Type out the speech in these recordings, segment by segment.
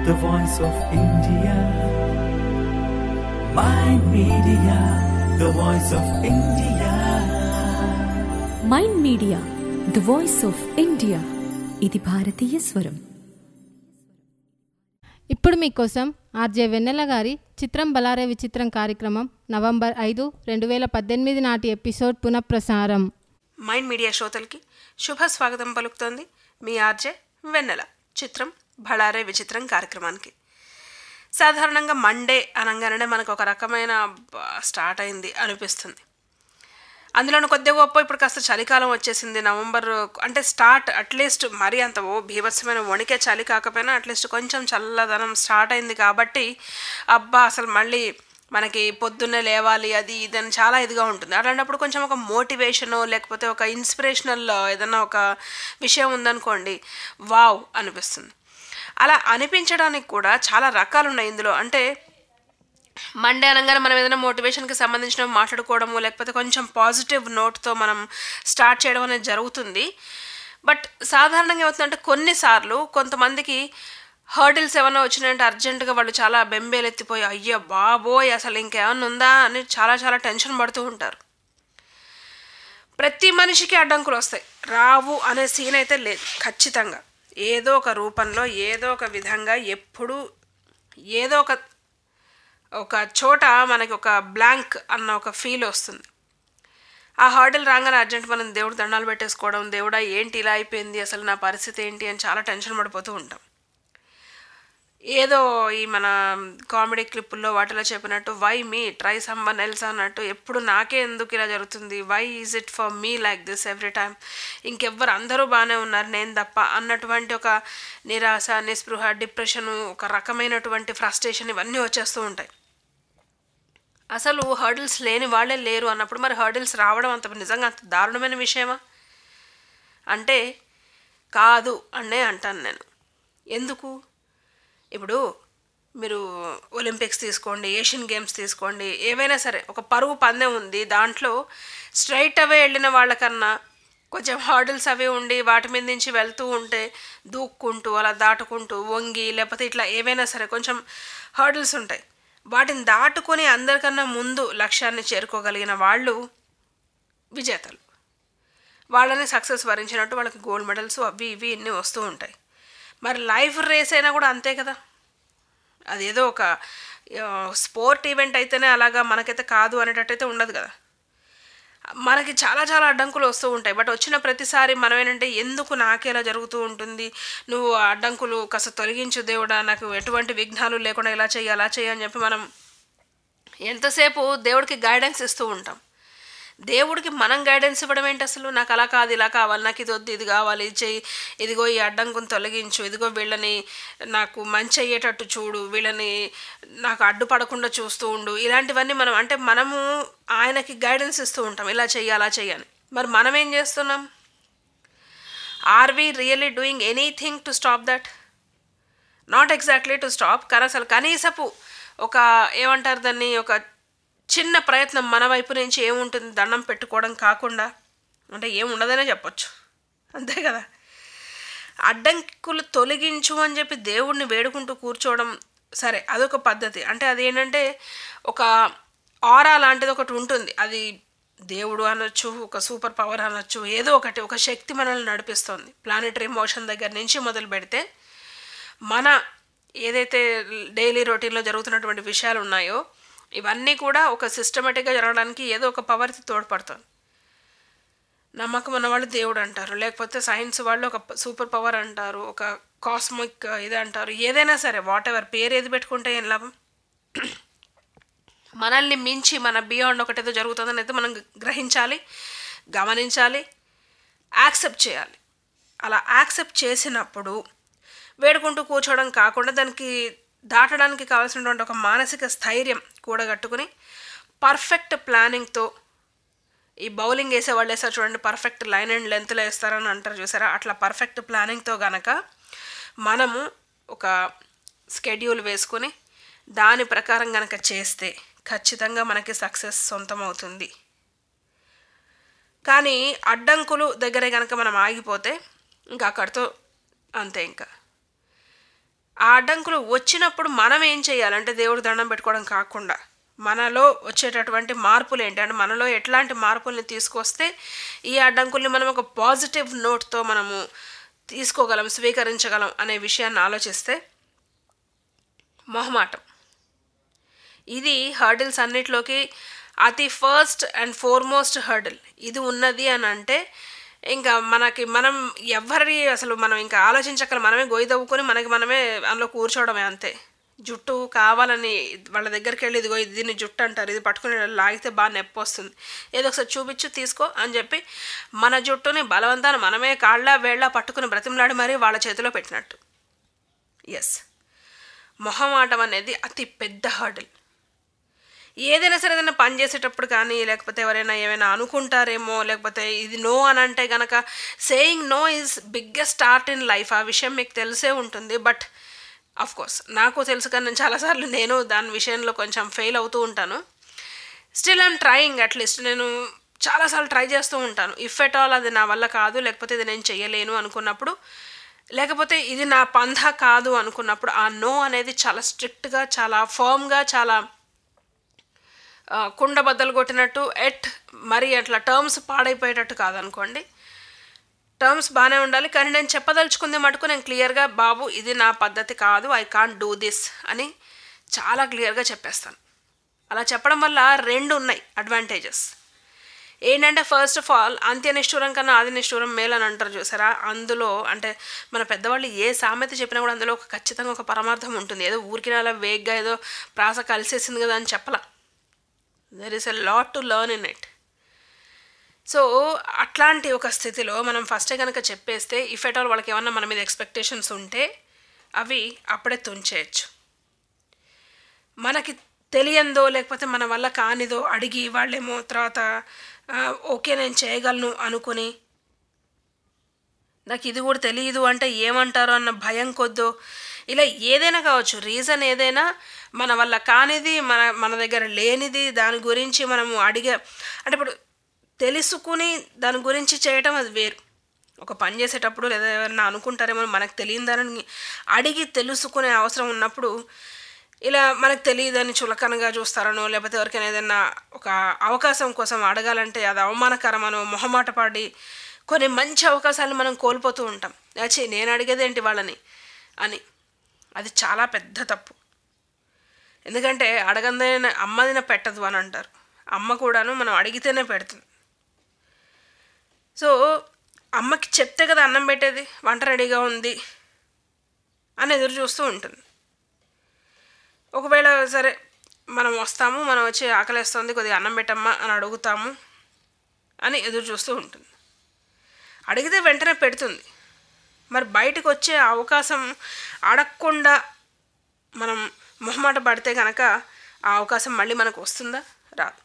the voice of India. Mind Media, the voice of India. Mind media the voice of India ఇది భారతీయ స్వరం ఇప్పుడు మీకోసం RJ వెన్నెల గారి చిత్రం బలారే విచిత్రం కార్యక్రమం నవంబర్ ఐదు రెండు వేల పద్దెనిమిది నాటి ఎపిసోడ్ పునఃప్రసారం మైండ్ మీడియా శ్రోతలకి శుభ స్వాగతం పలుకుతోంది మీ ఆర్జే వెన్నెల చిత్రం భళారే విచిత్రం కార్యక్రమానికి సాధారణంగా మండే అనగానే మనకు ఒక రకమైన "అబ్బా, స్టార్ట్ అయింది అనిపిస్తుంది అందులోనూ కొద్దిగా గొప్ప ఇప్పుడు కాస్త చలికాలం వచ్చేసింది నవంబర్ అంటే స్టార్ట్ అట్లీస్ట్ మరీ అంత ఓ భీభత్సమైన వణికే చలి కాకపోయినా అట్లీస్ట్ కొంచెం చల్లదనం స్టార్ట్ అయింది కాబట్టి అబ్బా అసలు మళ్ళీ మనకి పొద్దున్నే లేవాలి అది ఇదని చాలా ఇదిగా ఉంటుంది అలాంటప్పుడు కొంచెం ఒక మోటివేషను లేకపోతే ఒక ఇన్స్పిరేషనల్ ఏదన్నా ఒక విషయం ఉందనుకోండి వావ్ అనిపిస్తుంది అలా అనిపించడానికి కూడా చాలా రకాలు ఉన్నాయి ఇందులో అంటే మండే అనగానే మనం ఏదైనా మోటివేషన్కి సంబంధించిన మాట్లాడుకోవడము లేకపోతే కొంచెం పాజిటివ్ నోట్తో మనం స్టార్ట్ చేయడం అనేది జరుగుతుంది బట్ సాధారణంగా ఏమవుతుందంటే కొన్నిసార్లు కొంతమందికి హర్డిల్స్ ఏమైనా వచ్చినాయంటే అర్జెంటుగా వాళ్ళు చాలా బెంబేలెత్తిపోయి అయ్యో బాబోయ్ అసలు ఇంకేమన్నా ఉందా అని చాలా చాలా టెన్షన్ పడుతూ ఉంటారు ప్రతి మనిషికి అడ్డంకులు వస్తాయి రావు అనే సీన్ అయితే లేదు ఖచ్చితంగా ఏదో ఒక రూపంలో ఏదో ఒక విధంగా ఎప్పుడూ ఏదో ఒక ఒక చోట మనకి ఒక బ్లాంక్ అన్న ఒక ఫీల్ వస్తుంది ఆ హర్డిల్ రాగానే అర్జెంట్ మనం దేవుడు దండాలు పెట్టేసుకోవడం దేవుడా ఏంటి ఇలా అయిపోయింది అసలు నా పరిస్థితి ఏంటి అని చాలా టెన్షన్ పడిపోతూ ఉంటాం ఏదో ఈ మన కామెడీ క్లిప్పుల్లో వాటిలో చెప్పినట్టు why me try someone else అన్నట్టు ఎప్పుడు నాకే ఎందుకు ఇలా జరుగుతుంది why is it for me like this every time ఇంకెవ్వరు అందరూ బాగానే ఉన్నారు నేను తప్ప అన్నటువంటి ఒక నిరాశ నిస్పృహ డిప్రెషను ఒక రకమైనటువంటి ఫ్రస్ట్రేషన్ ఇవన్నీ వచ్చేస్తూ ఉంటాయి అసలు హర్డిల్స్ లేని వాళ్ళే లేరు అన్నప్పుడు మరి హర్డిల్స్ రావడం అంత నిజంగా అంత దారుణమైన విషయమా అంటే కాదు అనే అంటాను నేను ఎందుకు ఇప్పుడు మీరు ఒలింపిక్స్ తీసుకోండి ఏషియన్ గేమ్స్ తీసుకోండి ఏవైనా సరే ఒక పరుగు పందెం ఉంది దాంట్లో స్ట్రైట్ అవే వెళ్ళిన వాళ్ళకన్నా కొంచెం హార్డిల్స్ అవి ఉండి వాటి మీద నుంచి వెళ్తూ ఉంటే దూక్కుంటూ అలా దాటుకుంటూ వంగి లేకపోతే ఇట్లా ఏవైనా సరే కొంచెం హార్డిల్స్ ఉంటాయి వాటిని దాటుకొని అందరికన్నా ముందు లక్ష్యాన్ని చేరుకోగలిగిన వాళ్ళు విజేతలు వాళ్ళని సక్సెస్ వరించినట్టు వాళ్ళకి గోల్డ్ మెడల్స్ అవి ఇవి ఇన్ని వస్తూ ఉంటాయి మరి లైఫ్ రేస్ అయినా కూడా అంతే కదా అదేదో ఒక స్పోర్ట్ ఈవెంట్ అయితేనే అలాగా మనకైతే కాదు అనేటట్టయితే ఉండదు కదా మనకి చాలా చాలా అడ్డంకులు వస్తూ ఉంటాయి బట్ వచ్చిన ప్రతిసారి మనం ఏంటంటే ఎందుకు నాకే ఇలా జరుగుతూ ఉంటుంది నువ్వు ఆ అడ్డంకులు కాస్త తొలగించు దేవుడా నాకు ఎటువంటి విఘ్నాలు లేకుండా ఇలా చెయ్యి అలా చెయ్యి అని చెప్పి మనం ఎంతసేపు దేవుడికి గైడెన్స్ ఇస్తూ ఉంటాం దేవుడికి మనం గైడెన్స్ ఇవ్వడం ఏంటి అసలు నాకు అలా కాదు ఇలా కావాలి నాకు ఇది వద్దు ఇది కావాలి ఇది చెయ్యి ఇదిగో ఈ అడ్డంకుని తొలగించు ఇదిగో వీళ్ళని నాకు మంచి అయ్యేటట్టు చూడు వీళ్ళని నాకు అడ్డుపడకుండా చూస్తూ ఉండు ఇలాంటివన్నీ మనం అంటే మనము ఆయనకి గైడెన్స్ ఇస్తూ ఉంటాం ఇలా చెయ్యి అలా చెయ్యని మరి మనం ఏం చేస్తున్నాం are we really doing anything to stop that not exactly to stop కానీ అసలు కనీసపు ఒక ఏమంటారు దాన్ని ఒక చిన్న ప్రయత్నం మన వైపు నుంచి ఏముంటుంది దండం పెట్టుకోవడం కాకుండా అంటే ఏముండదనే చెప్పొచ్చు అంతే కదా అడ్డంకులు తొలగించు అని చెప్పి దేవుడిని వేడుకుంటూ కూర్చోవడం సరే అదొక పద్ధతి అంటే అది ఏంటంటే ఒక ఆరా లాంటిది ఒకటి ఉంటుంది అది దేవుడు అనొచ్చు ఒక సూపర్ పవర్ అనొచ్చు ఏదో ఒకటి ఒక శక్తి మనల్ని నడిపిస్తుంది ప్లానెటరీ మోషన్ దగ్గర నుంచి మొదలు పెడితే మన ఏదైతే డైలీ రొటీన్లో జరుగుతున్నటువంటి విషయాలు ఉన్నాయో ఇవన్నీ కూడా ఒక సిస్టమేటిక్గా జరగడానికి ఏదో ఒక పవర్కి తోడ్పడుతుంది నమ్మకం ఉన్న వాళ్ళు దేవుడు అంటారు లేకపోతే సైన్స్ వాళ్ళు ఒక సూపర్ పవర్ అంటారు ఒక కాస్మిక్ ఇది అంటారు ఏదైనా సరే వాట్ ఎవర్ పేరు ఏది పెట్టుకుంటే ఏం లాభం మనల్ని మించి మన బియాండ్ ఒకటేదో జరుగుతుందని అయితే మనం గ్రహించాలి గమనించాలి యాక్సెప్ట్ చేయాలి అలా యాక్సెప్ట్ చేసినప్పుడు వేడుకుంటూ కూర్చోవడం కాకుండా దానికి దాటడానికి కావాల్సినటువంటి ఒక మానసిక స్థైర్యం కూడగట్టుకుని పర్ఫెక్ట్ ప్లానింగ్తో ఈ బౌలింగ్ వేసే వాళ్ళు వేస్తారు చూడండి పర్ఫెక్ట్ లైన్ అండ్ లెంత్లో వేస్తారని అంటారు చూసారా అట్లా పర్ఫెక్ట్ ప్లానింగ్తో గనక మనము ఒక స్కెడ్యూల్ వేసుకుని దాని ప్రకారం గనక చేస్తే ఖచ్చితంగా మనకి సక్సెస్ సొంతం అవుతుంది కానీ అడ్డంకులు దగ్గరే కనుక మనం ఆగిపోతే ఇంకా అక్కడితో అంతే ఇంకా ఆ అడ్డంకులు వచ్చినప్పుడు మనం ఏం చేయాలంటే దేవుడు దండం పెట్టుకోవడం కాకుండా మనలో వచ్చేటటువంటి మార్పులు ఏంటి అంటే మనలో ఎట్లాంటి మార్పుల్ని తీసుకొస్తే ఈ అడ్డంకుల్ని మనం ఒక పాజిటివ్ నోట్తో మనము తీసుకోగలం స్వీకరించగలం అనే విషయాన్ని ఆలోచిస్తే మొహమాటం ఇది హర్డిల్స్ అన్నిటిలోకి అతి ఫస్ట్ అండ్ ఫోర్మోస్ట్ హర్డిల్ ఇది ఉన్నది అని అంటే ఇంకా మనకి మనం ఎవరి అసలు మనం ఇంకా ఆలోచించకల మనమే గొయ్యి తవ్వుకొని మనకి మనమే అందులో కూర్చోవడమే అంతే జుట్టు కావాలని వాళ్ళ దగ్గరికి వెళ్ళి ఇదిగో ఇది దీన్ని జుట్టు అంటారు ఇది పట్టుకుని ఇలా లాగితే బాగా నొప్పి వస్తుంది ఏదో ఒకసారి చూపించు తీసుకో అని చెప్పి మన జుట్టుని బలవంతాన మనమే కాళ్ళ వేళ్ళ పట్టుకుని బ్రతిమలాడి మరీ వాళ్ళ చేతిలో పెట్టినట్టు ఎస్ మొహమాటం అనేది అతి పెద్ద హర్డిల్ ఏదైనా సరే ఏదైనా పని చేసేటప్పుడు కానీ లేకపోతే ఎవరైనా ఏమైనా అనుకుంటారేమో లేకపోతే ఇది నో అని అంటే కనుక saying no is biggest start in life ఆ విషయం మీకు తెలిసే ఉంటుంది బట్ అఫ్ కోర్స్ నాకు తెలుసు కానీ నేను చాలాసార్లు నేను దాని విషయంలో కొంచెం ఫెయిల్ అవుతూ ఉంటాను స్టిల్ ఐమ్ ట్రయింగ్ అట్లీస్ట్ నేను చాలాసార్లు ట్రై చేస్తూ ఉంటాను ఇఫ్ ఎట్ ఆల్ అది నా వల్ల కాదు లేకపోతే ఇది నేను చెయ్యలేను అనుకున్నప్పుడు లేకపోతే ఇది నా పంధ కాదు అనుకున్నప్పుడు ఆ నో అనేది చాలా స్ట్రిక్ట్గా చాలా ఫర్మ్గా చాలా ఆ, కుండ బద్దలు కొట్టినట్టు ఎట్ మరి అట్లా టర్మ్స్ పాడైపోయేటట్టు కాదనుకోండి టర్మ్స్ బాగానే ఉండాలి కానీ నేను చెప్పదలుచుకుంది మటుకు నేను క్లియర్గా బాబు ఇది నా పద్ధతి కాదు ఐ కాంట్ డూ దిస్ అని చాలా క్లియర్గా చెప్పేస్తాను అలా చెప్పడం వల్ల రెండు ఉన్నాయి అడ్వాంటేజెస్ ఏంటంటే ఫస్ట్ ఆఫ్ ఆల్ అంత్యనిష్ఠూరం కన్నా ఆది నిష్ఠూరం మేలు అని అంటారు చూసారా అందులో అంటే మన పెద్దవాళ్ళు ఏ సామెత చెప్పినా కూడా అందులో ఒక ఖచ్చితంగా ఒక పరమార్థం ఉంటుంది ఏదో ఊరికి అలా వేగ్గా ఏదో ప్రాస కలిసేసింది కదా అని చెప్పలా there is a lot to learn in it so అట్లాంటి ఒక స్థితిలో మనం ఫస్టే కనుక చెప్పేస్తే ఇఫ్ ఎట్ ఆల్ వాళ్ళకి ఏమన్నా మన మీద ఎక్స్పెక్టేషన్స్ ఉంటే అవి అప్పుడే తుంచేయచ్చు మనకి తెలియందో లేకపోతే మన వల్ల కానిదో అడిగి వాళ్ళేమో తర్వాత "ఆ, ఓకే నేను చేయగలను అనుకుని నాకు ఇది కూడా తెలియదు అంటే ఏమంటారో అన్న భయం కొద్దో ఇలా ఏదైనా కావచ్చు రీజన్ ఏదైనా మన వల్ల కానిది మన మన దగ్గర లేనిది దాని గురించి మనము అడిగే అంటే ఇప్పుడు తెలుసుకుని దాని గురించి చేయటం అది వేరు ఒక పని చేసేటప్పుడు లేదా ఎవరైనా అనుకుంటారేమో మనకు తెలియదని అడిగి తెలుసుకునే అవసరం ఉన్నప్పుడు ఇలా మనకు తెలియదని చులకనగా చూస్తారనో లేకపోతే ఎవరికైనా ఏదైనా ఒక అవకాశం కోసం అడగాలంటే అది అవమానకరమనో మొహమాట పడి కొన్ని మంచి అవకాశాలు మనం కోల్పోతూ ఉంటాం యాచి నేను అడిగేదేంటి వాళ్ళని అని అది చాలా పెద్ద తప్పు ఎందుకంటే అడగందే అమ్మదిన పెట్టదు అని అంటారు అమ్మ కూడాను మనం అడిగితేనే పెడుతుంది సో అమ్మకి చెప్తే కదా అన్నం పెట్టేది వంట రెడీగా ఉంది అని ఎదురు చూస్తూ ఉంటుంది ఒకవేళ సరే మనం వస్తాము మనం వచ్చి ఆకలేస్తుంది కొద్దిగా అన్నం పెట్టమ్మా అని అడుగుతాము అని ఎదురు చూస్తూ ఉంటుంది అడిగితే వెంటనే పెడుతుంది మరి బయటకు వచ్చే అవకాశం అడగకుండా మనం మొహమాట పడితే కనుక ఆ అవకాశం మళ్ళీ మనకు వస్తుందా రాదు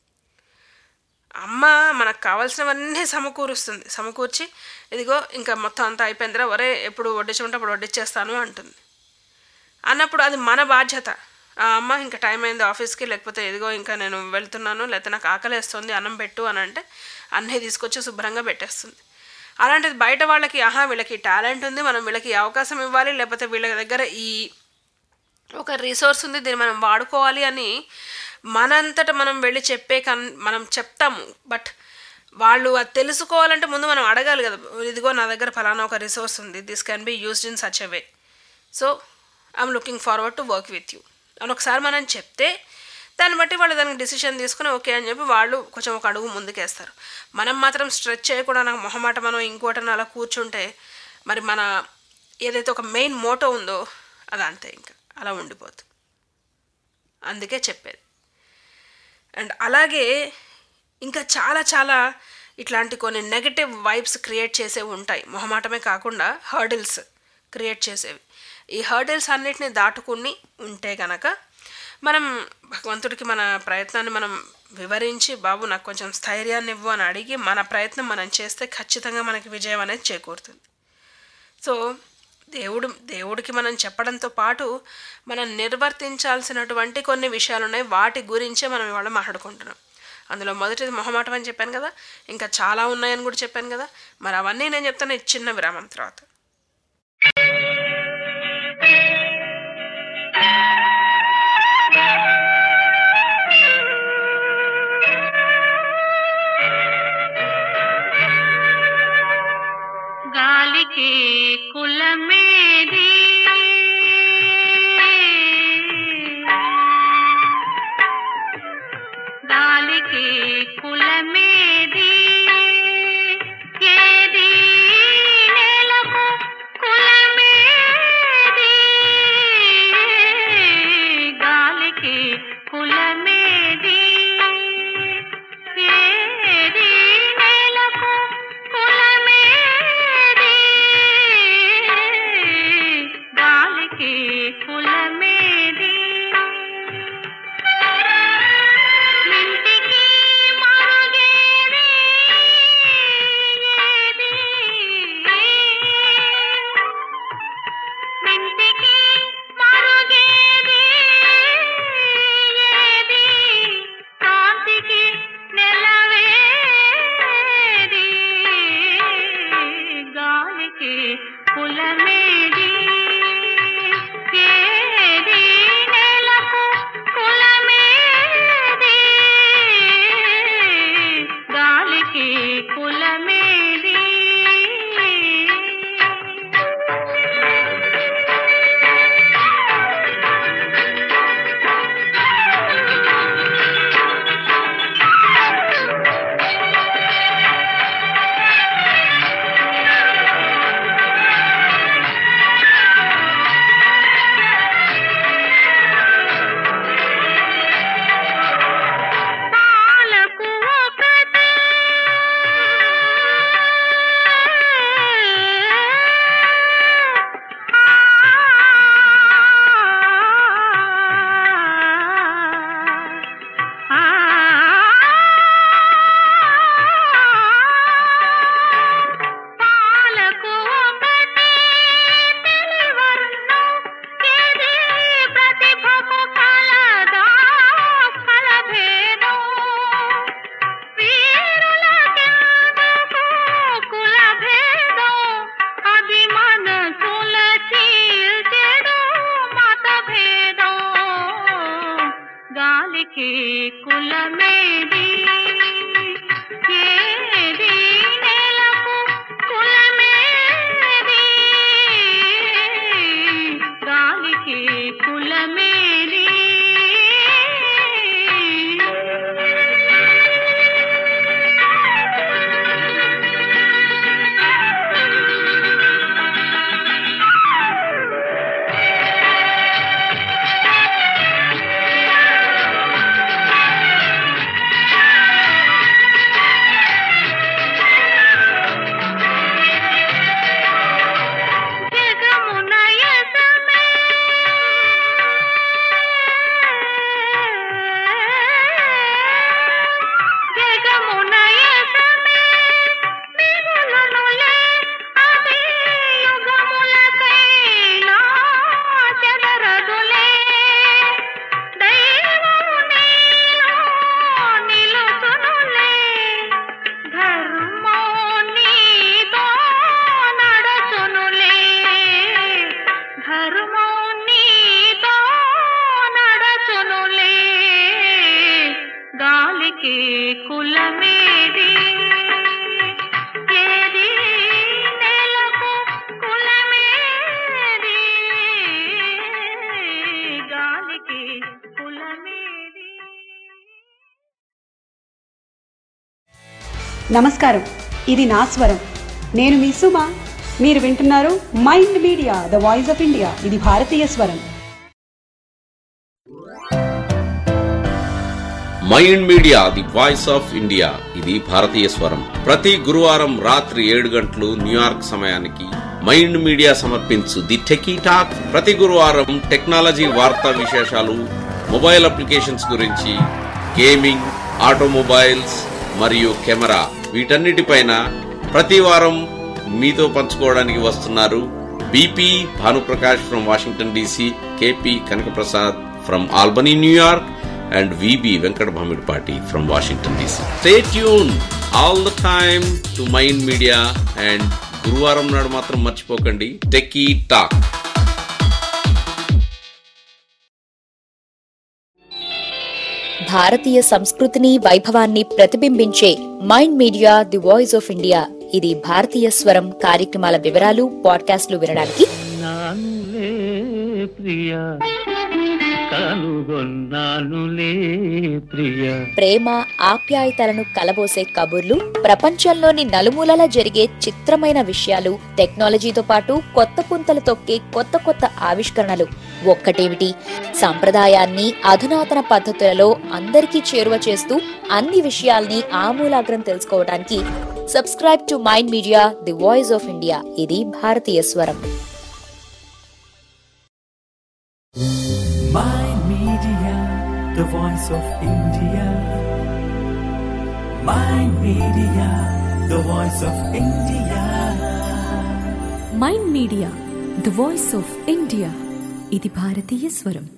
అమ్మ మనకు కావాల్సినవన్నీ సమకూరుస్తుంది సమకూర్చి ఇదిగో ఇంకా మొత్తం అంతా అయిపోయిందిరా ఒరే ఎప్పుడు వడ్డించమంటే అప్పుడు వడ్డించేస్తాను అంటుంది అన్నప్పుడు అది మన బాధ్యత ఆ అమ్మ ఇంకా టైం అయింది ఆఫీస్కి లేకపోతే ఇదిగో ఇంకా నేను వెళ్తున్నాను లేకపోతే నాకు ఆకలేస్తుంది అన్నం పెట్టు అని అంటే అన్నీ తీసుకొచ్చి శుభ్రంగా పెట్టేస్తుంది అలాంటిది బయట వాళ్ళకి ఆహా వీళ్ళకి టాలెంట్ ఉంది మనం వీళ్ళకి ఈ అవకాశం ఇవ్వాలి లేకపోతే వీళ్ళ దగ్గర ఈ ఒక రిసోర్స్ ఉంది దీన్ని మనం వాడుకోవాలి అని మనంతట మనం వెళ్ళి చెప్పే కన్ మనం చెప్తాము బట్ వాళ్ళు అది తెలుసుకోవాలంటే ముందు మనం అడగాలి కదా ఇదిగో నా దగ్గర ఫలానా ఒక రిసోర్స్ ఉంది this can be used in such a way so I'm looking forward to work with you అని ఒకసారి మనం చెప్తే దాన్ని బట్టి వాళ్ళు దానికి డిసిషన్ తీసుకుని ఓకే అని చెప్పి వాళ్ళు కొంచెం ఒక అడుగు ముందుకేస్తారు మనం మాత్రం స్ట్రెచ్ చేయకుండా నాకు మొహమాట మనం ఇంకోటని అలా కూర్చుంటే మరి మన ఏదైతే ఒక మెయిన్ మోటో ఉందో అది అంతే ఇంకా అలా ఉండిపోతుంది అందుకే చెప్పేది అండ్ అలాగే ఇంకా చాలా చాలా ఇట్లాంటి కొన్ని నెగటివ్ వైబ్స్ క్రియేట్ చేసేవి ఉంటాయి మొహమాటమే కాకుండా హర్డిల్స్ క్రియేట్ చేసేవి ఈ హర్డిల్స్ అన్నిటిని దాటుకుని ఉంటే గనక మనం భగవంతుడికి మన ప్రయత్నాన్ని మనం వివరించి బాబు నాకు కొంచెం స్థైర్యాన్ని ఇవ్వు అని అడిగి మన ప్రయత్నం మనం చేస్తే ఖచ్చితంగా మనకి విజయం అనేది చేకూరుతుంది సో దేవుడు దేవుడికి మనం చెప్పడంతో పాటు మనం నిర్వర్తించాల్సినటువంటి కొన్ని విషయాలు ఉన్నాయి వాటి గురించే మనం ఇవాళ మాట్లాడుకుంటున్నాం అందులో మొదటిది మొహమాటం అని చెప్పాను కదా ఇంకా చాలా ఉన్నాయని కూడా చెప్పాను కదా మరి అవన్నీ నేను చెప్తాను ఈ చిన్న విరామం తర్వాత గాలికి కులమేది గాలికి కులమేది ఏది నేలకు కులమేది గాలికి కులమేది ఏది నేలకు కులమేది గాలికి కులమేది ఇంటికి మరుగేది ఏది ఇంటికి మరుగేది ఏది కాంతికి నెలవేది గాలికి కులమేది ఏది నెలకు కులమేది గాలికి కులమేది పాలకు ఒకటే పాలకు ఒకటే తెలివర్ణం ఇది ప్రతిభకు కలదా ఫలభేదం వీరులకెందుకు కులభేదం అది మనసుల చీల్చెడు మతభేదం గాలికి కులమేది ఏది నేలకు కులమేది గాలికి కులమేది జగమున యసమే జగమున యసమే మిగులునులే అది యుగములకైనా చెదరదులే దైవము నీలో నిలుచునులే ధర్మో నీతో నడచునులే ధర్మో నీతో నడచునులే గాలికి కులమేది ఏది నెలకు కులమేది గాలికి కులమేది నమస్కారం ఇది నా స్వరం నేను మీ సుమ మీరు వింటున్నారు mind media the voice of India ఇది భారతీయ స్వరం mind media the voice of India ఇది భారతీయ స్వరం ప్రతి గురువారం రాత్రి ఏడు గంటలు న్యూయార్క్ సమయానికి మైండ్ మీడియా సమర్పించు ది టెకీ టాక్ ప్రతి గురువారం టెక్నాలజీ వార్తా విశేషాలు మొబైల్ అప్లికేషన్స్ గురించి గేమింగ్ ఆటోమొబైల్స్ మరియు కెమెరా వీటన్నిటిపైన ప్రతి వారం మీతో పంచుకోవడానికి వస్తున్నారు BP Bhanuprakash from Washington DC KP Kanakaprasad from Albany New York and VB Venkat Bhamidpati from Washington DC. Stay tuned all the time to Mind Media and గురువారం నాడు మాత్రం మర్చిపోకండి టెక్కీ టాక్ భారతీయ సంస్కృతిని వైభవాన్ని ప్రతిబింబించే mind media the voice of India ఇది భారతీయ స్వరం కార్యక్రమాల వివరాలు పాడ్కాస్ట్లు వినడానికి నానులే ప్రియ కనుగొన్నానులే ప్రియ ప్రేమ ఆప్యాయతలను కలబోసే కబుర్లు ప్రపంచంలోని నలుమూలల జరిగే చిత్రమైన విషయాలు టెక్నాలజీతో పాటు కొత్త పుంతలు తొక్కే కొత్త కొత్త ఆవిష్కరణలు ఒక్కటేమిటి సంప్రదాయాన్ని అధునాతన పద్ధతులలో అందరికీ చేరువ చేస్తూ అన్ని విషయాల్ని ఆమూలాగ్రం తెలుసుకోవడానికి subscribe to mind media the voice of India ఇది భారతీయ స్వరం Mind Media, the voice of India. Mind Media, the voice of India. Mind media the voice of India ఇది భారతీయ స్వరం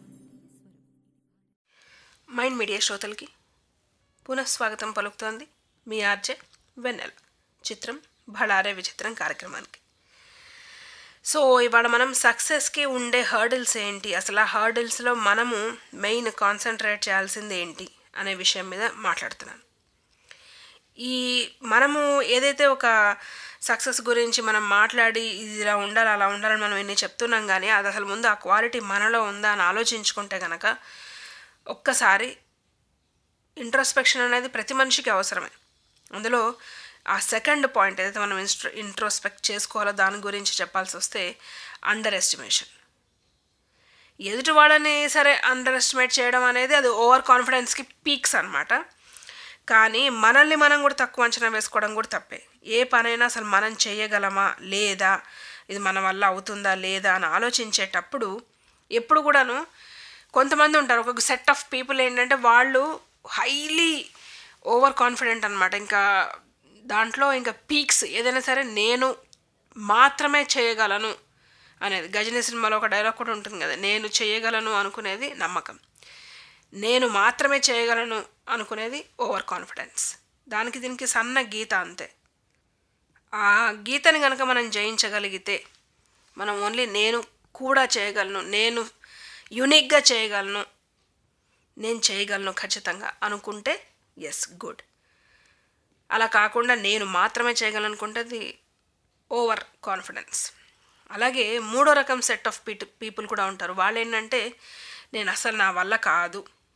మైండ్ మీడియా శ్రోతలకి పునఃస్వాగతం పలుకుతోంది మీ ఆర్జే వెన్నెల చిత్రం భళారే విచిత్రం కార్యక్రమానికి సో ఇవాళ మనం సక్సెస్కి ఉండే హర్డిల్స్ ఏంటి అసలు ఆ హర్డిల్స్లో మనము మెయిన్ కాన్సన్ట్రేట్ చేయాల్సింది ఏంటి అనే విషయం మీద మాట్లాడుతున్నాను ఈ మనము ఏదైతే ఒక సక్సెస్ గురించి మనం మాట్లాడి ఇది ఇలా ఉండాలి అలా ఉండాలని మనం ఎన్ని చెప్తున్నాం కానీ అది అసలు ముందు ఆ క్వాలిటీ మనలో ఉందా అని ఆలోచించుకుంటే కనుక ఒక్కసారి ఇంట్రోస్పెక్షన్ అనేది ప్రతి మనిషికి అవసరమే అందులో ఆ సెకండ్ పాయింట్ ఏదైతే మనం ఇన్స్ట్రో ఇంట్రోస్పెక్ట్ చేసుకోవాలో దాని గురించి చెప్పాల్సి వస్తే అండర్ ఎస్టిమేషన్ ఎదుటి వాళ్ళని సరే అండర్ ఎస్టిమేట్ చేయడం అనేది అది ఓవర్ కాన్ఫిడెన్స్కి పీక్స్ అనమాట కానీ మనల్ని మనం కూడా తక్కువ అంచనా వేసుకోవడం కూడా తప్పే ఏ పనైనా అసలు మనం చేయగలమా లేదా ఇది మన వల్ల అవుతుందా లేదా అని ఆలోచించేటప్పుడు ఎప్పుడు కూడాను కొంతమంది ఉంటారు ఒక సెట్ ఆఫ్ పీపుల్ ఏంటంటే వాళ్ళు హైలీ ఓవర్ కాన్ఫిడెంట్ అనమాట ఇంకా దాంట్లో ఇంకా పీక్స్ ఏదైనా సరే నేను మాత్రమే చేయగలను అనేది గజని సినిమాలో ఒక డైలాగ్ కూడా ఉంటుంది కదా నేను చేయగలను అనుకునేది నమ్మకం నేను మాత్రమే చేయగలను అనుకునేది ఓవర్ కాన్ఫిడెన్స్ దానికి దీనికి సన్న గీత అంతే ఆ గీతని కనుక మనం జయించగలిగితే మనం ఓన్లీ నేను కూడా చేయగలను నేను యునిక్గా చేయగలను నేను చేయగలను ఖచ్చితంగా అనుకుంటే ఎస్ గుడ్ అలా కాకుండా నేను మాత్రమే చేయగలను అనుకుంటే అది ఓవర్ కాన్ఫిడెన్స్ అలాగే మూడో రకం సెట్ ఆఫ్ పీట్ పీపుల్ కూడా ఉంటారు వాళ్ళు ఏంటంటే నేను అసలు నా వల్ల కాదు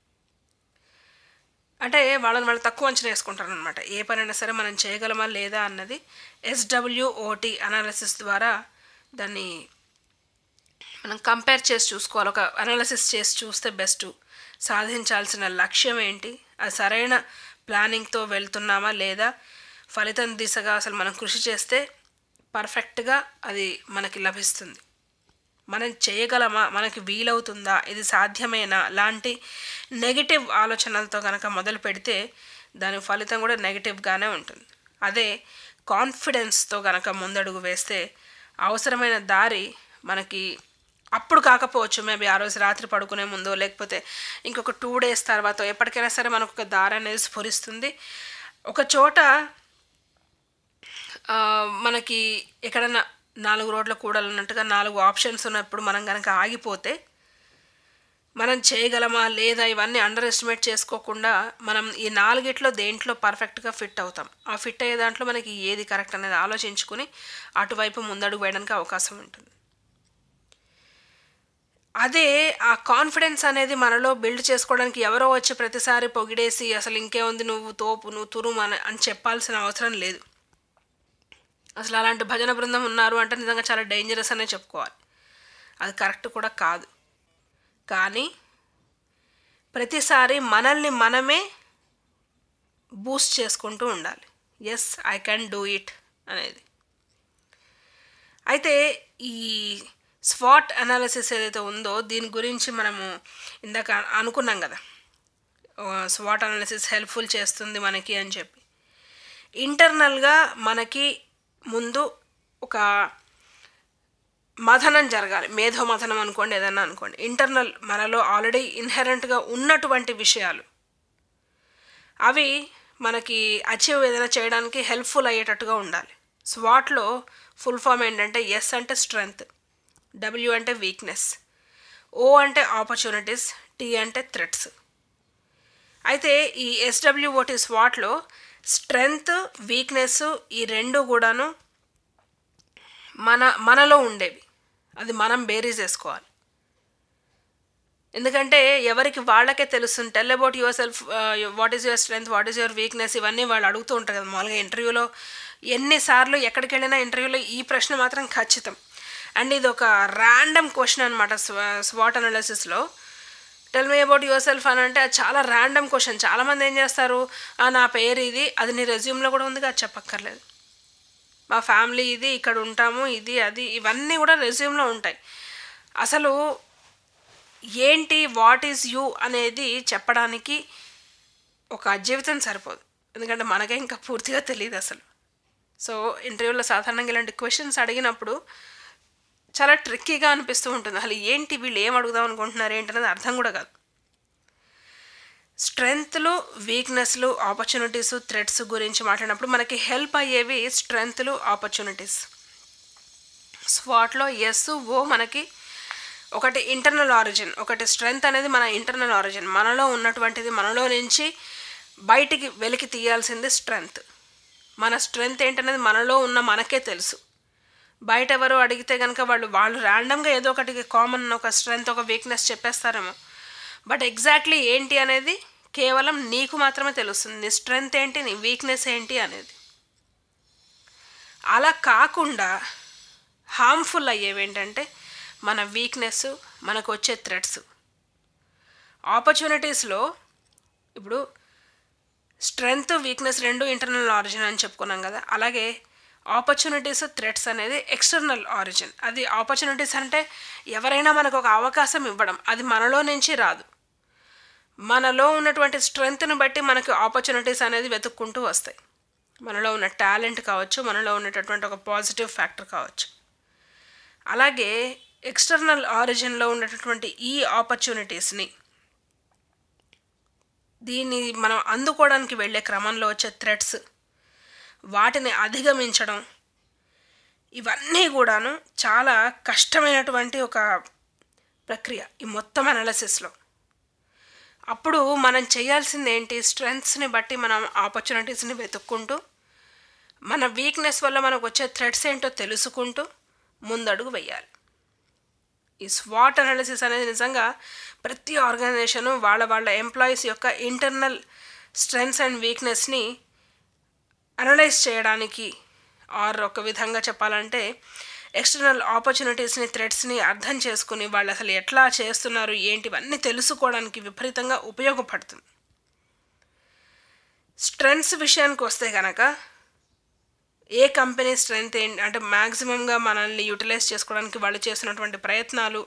అంటే వాళ్ళని వాళ్ళు తక్కువ అంచనా వేసుకుంటారు అనమాట ఏ పనైనా సరే మనం చేయగలమా లేదా అన్నది ఎస్డబ్ల్యూఓటి అనాలిసిస్ ద్వారా దాన్ని మనం కంపేర్ చేసి చూసుకోవాలి ఒక అనాలిసిస్ చేసి చూస్తే బెస్ట్ సాధించాల్సిన లక్ష్యం ఏంటి అది సరైన ప్లానింగ్తో వెళ్తున్నామా లేదా ఫలితం దిశగా అసలు మనం కృషి చేస్తే పర్ఫెక్ట్గా అది మనకి లభిస్తుంది మనం చేయగలమా మనకి వీలవుతుందా ఇది సాధ్యమేనా లాంటి నెగిటివ్ ఆలోచనలతో కనుక మొదలు పెడితే దాని ఫలితం కూడా నెగిటివ్గానే ఉంటుంది అదే కాన్ఫిడెన్స్తో కనుక ముందడుగు వేస్తే అవసరమైన దారి మనకి అప్పుడు కాకపోవచ్చు మేబీ ఆ రోజు రాత్రి పడుకునే ముందో లేకపోతే ఇంకొక టూ డేస్ తర్వాత ఎప్పటికైనా సరే మనకు ఒక దారి అనేది స్ఫురిస్తుంది ఒక చోట ఆ, మనకి ఎక్కడన్నా నాలుగు రోడ్ల కూడాలన్నట్టుగా నాలుగు ఆప్షన్స్ ఉన్నప్పుడు మనం కనుక ఆగిపోతే మనం చేయగలమా లేదా ఇవన్నీ అండర్ ఎస్టిమేట్ చేసుకోకుండా మనం ఈ నాలుగిట్లో దేంట్లో పర్ఫెక్ట్గా ఫిట్ అవుతాం ఆ ఫిట్ అయ్యే దాంట్లో మనకి ఏది కరెక్ట్ అనేది ఆలోచించుకుని అటువైపు ముందడుగు వేయడానికి అవకాశం ఉంటుంది అదే ఆ కాన్ఫిడెన్స్ అనేది మనలో బిల్డ్ చేసుకోవడానికి ఎవరో వచ్చి ప్రతిసారి పొగిడేసి అసలు ఇంకేముంది నువ్వు తోపు నువ్వు తురుము అని అని చెప్పాల్సిన అవసరం లేదు అసలు అలాంటి భజన బృందం ఉన్నారు అంటే నిజంగా చాలా డేంజరస్ అనే చెప్పుకోవాలి అది కరెక్ట్ కూడా కాదు కానీ ప్రతిసారి మనల్ని మనమే బూస్ట్ చేసుకుంటూ ఉండాలి yes I can do it అనేది అయితే ఈ స్వాట్ అనాలిసిస్ ఏదైతే ఉందో దీని గురించి మనము ఇందాక అనుకున్నాం కదా స్వాట్ అనాలిసిస్ హెల్ప్ఫుల్ చేస్తుంది మనకి అని చెప్పి ఇంటర్నల్గా మనకి ముందు ఒక మథనం జరగాలి మేధో మథనం అనుకోండి ఏదన్నా అనుకోండి ఇంటర్నల్ మనలో ఆల్రెడీ ఇన్హెరెంట్గా ఉన్నటువంటి విషయాలు అవి మనకి అచీవ్ ఏదైనా చేయడానికి హెల్ప్ఫుల్ అయ్యేటట్టుగా ఉండాలి స్వాట్లో ఫుల్ ఫామ్ ఏంటంటే ఎస్ అంటే స్ట్రెంగ్త్ డబ్ల్యూ అంటే వీక్నెస్ ఓ అంటే ఆపర్చునిటీస్ టీ అంటే థ్రెట్స్ అయితే ఈ ఎస్డబ్ల్యూఓటి స్వాట్లో స్ట్రెంగ్త్ వీక్నెస్ ఈ రెండు కూడాను మన మనలో ఉండేవి అది మనం బేరీజ్ వేసుకోవాలి ఎందుకంటే ఎవరికి వాళ్ళకే తెలుస్తుంది tell about yourself what is your strength what is your weakness ఇవన్నీ వాళ్ళు అడుగుతూ ఉంటారు కదా మామూలుగా ఇంటర్వ్యూలో ఎన్నిసార్లు ఎక్కడికి వెళ్ళినా ఇంటర్వ్యూలో ఈ ప్రశ్న మాత్రం ఖచ్చితం అండ్ ఇది ఒక ర్యాండమ్ క్వశ్చన్ అనమాట స్వాట్ అనాలిసిస్లో tell me about yourself అని అంటే అది చాలా ర్యాండమ్ క్వశ్చన్ చాలామంది ఏం చేస్తారు "ఆ, నా పేరు ఇది అది నీ రెజ్యూమ్లో కూడా ఉంది అది చెప్పక్కర్లేదు మా ఫ్యామిలీ ఇది ఇక్కడ ఉంటాము ఇది అది ఇవన్నీ కూడా రెజ్యూమ్లో ఉంటాయి అసలు ఏంటి వాట్ ఈజ్ యూ అనేది చెప్పడానికి ఒక జీవితం సరిపోదు ఎందుకంటే మనకే ఇంకా పూర్తిగా తెలియదు అసలు సో ఇంటర్వ్యూలో సాధారణంగా ఇలాంటి క్వశ్చన్స్ అడిగినప్పుడు చాలా ట్రిక్కీగా అనిపిస్తూ ఉంటుంది అసలు ఏంటి వీళ్ళు ఏం అడుగుదాం అనుకుంటున్నారు ఏంటనేది అర్థం కూడా కాదు స్ట్రెంగ్త్లు వీక్నెస్లు ఆపర్చునిటీస్ థ్రెడ్స్ గురించి మాట్లాడినప్పుడు మనకి హెల్ప్ అయ్యేవి స్ట్రెంగ్త్లు ఆపర్చునిటీస్ స్వాట్లో ఎస్ ఓ మనకి ఒకటి ఇంటర్నల్ ఆరిజిన్ ఒకటి స్ట్రెంగ్త్ అనేది మన ఇంటర్నల్ ఆరిజిన్ మనలో ఉన్నటువంటిది మనలో నుంచి బయటికి వెలికి తీయాల్సింది స్ట్రెంగ్త్ మన స్ట్రెంగ్త్ ఏంటనేది మనలో ఉన్న మనకే తెలుసు బయట ఎవరు అడిగితే కనుక వాళ్ళు వాళ్ళు ర్యాండమ్గా ఏదో ఒకటి కామన్ ఒక స్ట్రెంగ్త్ ఒక వీక్నెస్ చెప్పేస్తారేమో బట్ ఎగ్జాక్ట్లీ ఏంటి అనేది కేవలం నీకు మాత్రమే తెలుస్తుంది నీ స్ట్రెంగ్త్ ఏంటి నీ వీక్నెస్ ఏంటి అనేది అలా కాకుండా హార్మ్ఫుల్ అయ్యేవి ఏంటంటే మన వీక్నెస్ మనకు వచ్చే థ్రెడ్స్ ఆపర్చునిటీస్లో ఇప్పుడు స్ట్రెంగ్త్ వీక్నెస్ రెండు ఇంటర్నల్ ఆరిజిన్ అని చెప్పుకున్నాం కదా అలాగే ఆపర్చునిటీస్ థ్రెడ్స్ అనేది ఎక్స్టర్నల్ ఆరిజిన్ అది ఆపర్చునిటీస్ అంటే ఎవరైనా మనకు ఒక అవకాశం ఇవ్వడం అది మనలో నుంచి రాదు మనలో ఉన్నటువంటి స్ట్రెంగ్త్ని బట్టి మనకి ఆపర్చునిటీస్ అనేది వెతుక్కుంటూ వస్తాయి మనలో ఉన్న టాలెంట్ కావచ్చు మనలో ఉన్నటువంటి ఒక పాజిటివ్ ఫ్యాక్టర్ కావచ్చు అలాగే ఎక్స్టర్నల్ ఆరిజిన్లో ఉన్నటువంటి ఈ ఆపర్చునిటీస్ని దీన్ని మనం అందుకోవడానికి వెళ్ళే క్రమంలో వచ్చే థ్రెడ్స్ వాటిని అధిగమించడం ఇవన్నీ కూడాను చాలా కష్టమైనటువంటి ఒక ప్రక్రియ ఈ మొత్తం అనాలిసిస్లో అప్పుడు మనం చేయాల్సింది ఏంటి స్ట్రెంగ్త్స్ని బట్టి మనం ఆపర్చునిటీస్ని వెతుక్కుంటూ మన వీక్నెస్ వల్ల మనకు వచ్చే థ్రెడ్స్ ఏంటో తెలుసుకుంటూ ముందడుగు వెయ్యాలి ఈ స్వాట్ అనాలిసిస్ అనేది నిజంగా ప్రతి ఆర్గనైజేషను వాళ్ళ వాళ్ళ ఎంప్లాయీస్ యొక్క ఇంటర్నల్ స్ట్రెంగ్స్ అండ్ వీక్నెస్ని అనలైజ్ చేయడానికి ఆర్ ఒక విధంగా చెప్పాలంటే ఎక్స్టర్నల్ ఆపర్చునిటీస్ని థ్రెడ్స్ని అర్థం చేసుకుని వాళ్ళు అసలు ఎట్లా చేస్తున్నారు ఏంటివన్నీ తెలుసుకోవడానికి విపరీతంగా ఉపయోగపడుతుంది స్ట్రెంగ్స్ విషయానికి వస్తే కనుక ఏ కంపెనీ స్ట్రెంగ్త్ ఏంటి అంటే మ్యాక్సిమంగా మనల్ని యూటిలైజ్ చేసుకోవడానికి వాళ్ళు చేసినటువంటి ప్రయత్నాలు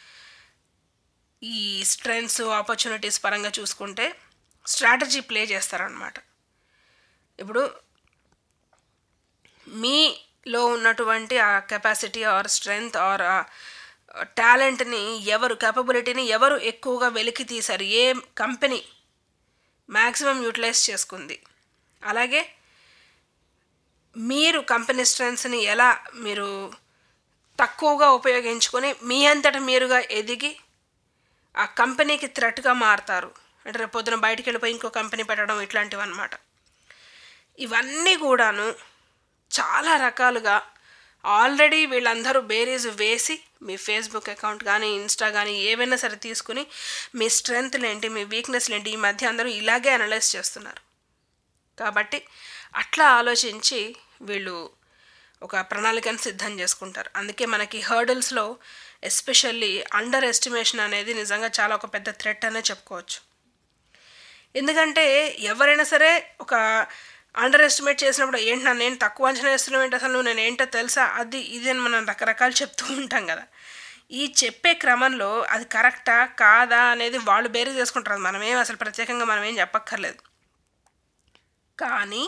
ఈ స్ట్రెంగ్స్ ఆపర్చునిటీస్ పరంగా చూసుకుంటే స్ట్రాటజీ ప్లే చేస్తారనమాట ఇప్పుడు మీలో ఉన్నటువంటి ఆ కెపాసిటీ ఆర్ స్ట్రెంగ్త్ ఆర్ టాలెంట్ని ఎవరు కేపబిలిటీని ఎవరు ఎక్కువగా వెలికి తీశారు ఏ కంపెనీ మ్యాక్సిమం యూటిలైజ్ చేసుకుంది అలాగే మీరు కంపెనీ స్ట్రెంగ్స్ని ఎలా మీరు తక్కువగా ఉపయోగించుకొని మీ అంతట మీరుగా ఎదిగి ఆ కంపెనీకి థ్రెట్గా మారుతారు అంటే రేపు పొద్దున బయటికి వెళ్ళిపోయి ఇంకో కంపెనీ పెట్టడం ఇట్లాంటివి అనమాట ఇవన్నీ కూడాను చాలా రకాలుగా ఆల్రెడీ వీళ్ళందరూ బేరీస్ వేసి మీ ఫేస్బుక్ అకౌంట్ కానీ ఇన్స్టా కానీ ఏవైనా సరే తీసుకుని మీ స్ట్రెంగ్త్లు ఏంటి మీ వీక్నెస్లు ఏంటి ఈ మధ్య అందరూ ఇలాగే అనలైజ్ చేస్తున్నారు కాబట్టి అట్లా ఆలోచించి వీళ్ళు ఒక ప్రణాళికను సిద్ధం చేసుకుంటారు అందుకే మనకి హర్డల్స్లో ఎస్పెషల్లీ అండర్ ఎస్టిమేషన్ అనేది నిజంగా చాలా ఒక పెద్ద థ్రెట్ అనే చెప్పుకోవచ్చు ఎందుకంటే ఎవరైనా సరే ఒక అండర్ ఎస్టిమేట్ చేసినప్పుడు ఏంటి నన్ను నేను తక్కువ అంచనా వేస్తున్నావు ఏంటి అసలు నువ్వు నేను ఏంటో తెలుసా అది ఇది అని మనం రకరకాలు చెప్తూ ఉంటాం కదా ఈ చెప్పే క్రమంలో అది కరెక్టా కాదా అనేది వాళ్ళు బేరీ చేసుకుంటారు మనమేం అసలు ప్రత్యేకంగా మనం ఏం చెప్పక్కర్లేదు కానీ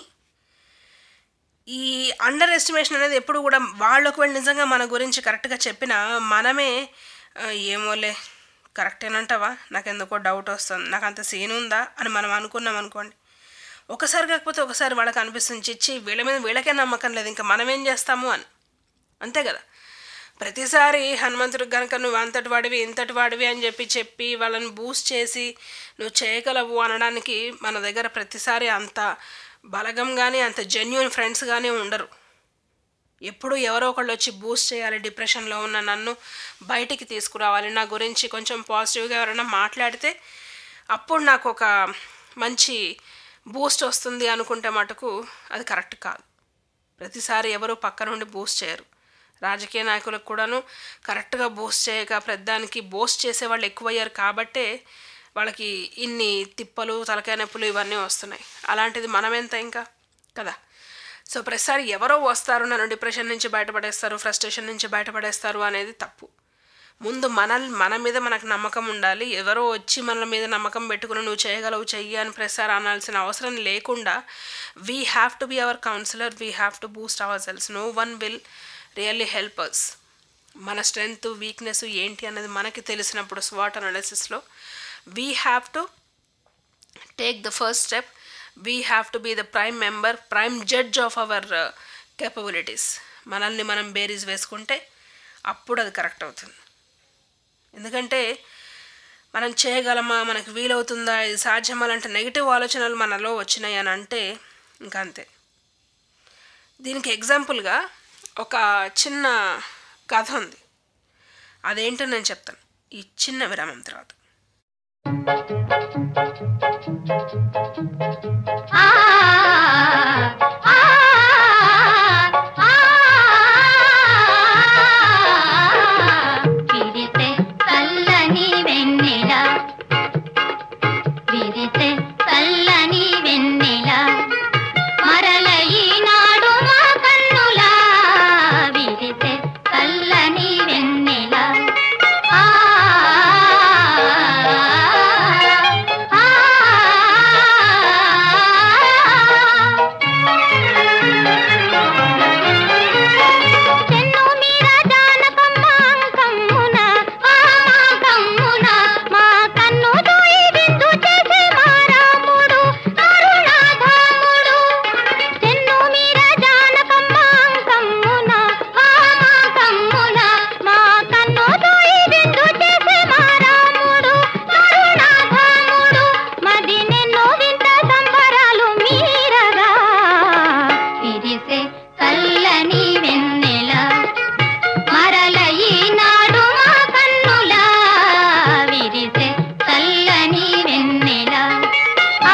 ఈ అండర్ ఎస్టిమేషన్ అనేది ఎప్పుడు కూడా వాళ్ళు ఒకవేళ నిజంగా మన గురించి కరెక్ట్గా చెప్పినా మనమే "ఆ, ఏమోలే కరెక్టేనంటావా నాకు ఎందుకో డౌట్ వస్తుంది నాకు అంత సీన్ ఉందా అని మనం అనుకున్నాం అనుకోండి ఒకసారి కాకపోతే ఒకసారి వాళ్ళకి అనిపిస్తుంది చిచ్చి వీళ్ళ మీద వీళ్ళకే నమ్మకం లేదు ఇంకా మనం ఏం చేస్తాము అని అంతే కదా ప్రతిసారి హనుమంతుడికి కనుక నువ్వు అంతటి వాడివి ఇంతటి వాడివి అని చెప్పి చెప్పి వాళ్ళని బూస్ట్ చేసి నువ్వు చేయగలవు అనడానికి మన దగ్గర ప్రతిసారి అంత బలగం కానీ అంత జెన్యున్ ఫ్రెండ్స్ కానీ ఉండరు ఎప్పుడు ఎవరో ఒకళ్ళు వచ్చి బూస్ట్ చేయాలి డిప్రెషన్లో ఉన్న నన్ను బయటికి తీసుకురావాలి నా గురించి కొంచెం పాజిటివ్గా ఎవరైనా మాట్లాడితే అప్పుడు నాకు ఒక మంచి బూస్ట్ వస్తుంది అనుకుంటే మటుకు అది కరెక్ట్ కాదు ప్రతిసారి ఎవరు పక్క నుండి బూస్ట్ చేయరు రాజకీయ నాయకులకు కూడాను కరెక్ట్గా బూస్ట్ చేయక ప్రధానికి బూస్ట్ చేసేవాళ్ళు ఎక్కువయ్యారు కాబట్టే వాళ్ళకి ఇన్ని తిప్పలు తలకాయ నొప్పులు ఇవన్నీ వస్తున్నాయి అలాంటిది మనమెంత ఇంకా కదా సో ప్రతిసారి ఎవరో వస్తారు నన్ను డిప్రెషన్ నుంచి బయటపడేస్తారు ఫ్రస్ట్రేషన్ నుంచి బయటపడేస్తారు అనేది తప్పు ముందు మన మన మీద మనకు నమ్మకం ఉండాలి ఎవరో వచ్చి మన మీద నమ్మకం పెట్టుకుని నువ్వు చేయగలవు చెయ్యి అని ప్రసారం అనాల్సిన అవసరం లేకుండా we have to be our counsellor we have to boost our selves no one will really help us మన స్ట్రెంగ్త్ వీక్నెస్ ఏంటి అనేది మనకి తెలిసినప్పుడు స్వాట్ అనాలిసిస్లో we have to take the first step we have to be the prime member prime judge of our capabilities మనల్ని మనం బేరీస్ వేసుకుంటే అప్పుడు అది కరెక్ట్ అవుతుంది ఎందుకంటే మనం చేయగలమా మనకు వీలవుతుందా ఇది సాధ్యమా అలాంటి నెగిటివ్ ఆలోచనలు మనలో వచ్చినాయి అని అంటే ఇంకా అంతే దీనికి ఎగ్జాంపుల్గా ఒక చిన్న కథ ఉంది అదేంటో నేను చెప్తాను ఈ చిన్న విరామం తర్వాత విరిసే చల్లని వెన్నెల విరిసే చల్లని వెన్నెల మరల ఈనాడు మా కన్నులా విరిసే చల్లని వెన్నెల ఆ ఆ చెన్ను మీర జానకమ్మ అంకమ్మున ఆ మా కమ్మున మా కన్ను దోయి విందు చేసే మా రాముడు అరుణాధాముడు చెన్ను మీర జానకమ్మ అంకమ్మున ఆ మా కమ్మున మా కన్ను దోయి విందు చేసే మా రాముడు అరుణాధాముడు మది నిన్ను వింత సంబరాలు మీరగా విరిసే చల్లని వెన్నెల మరల ఈనాడు మా కన్నులా విరిసే చల్లని వెన్నెల ఆ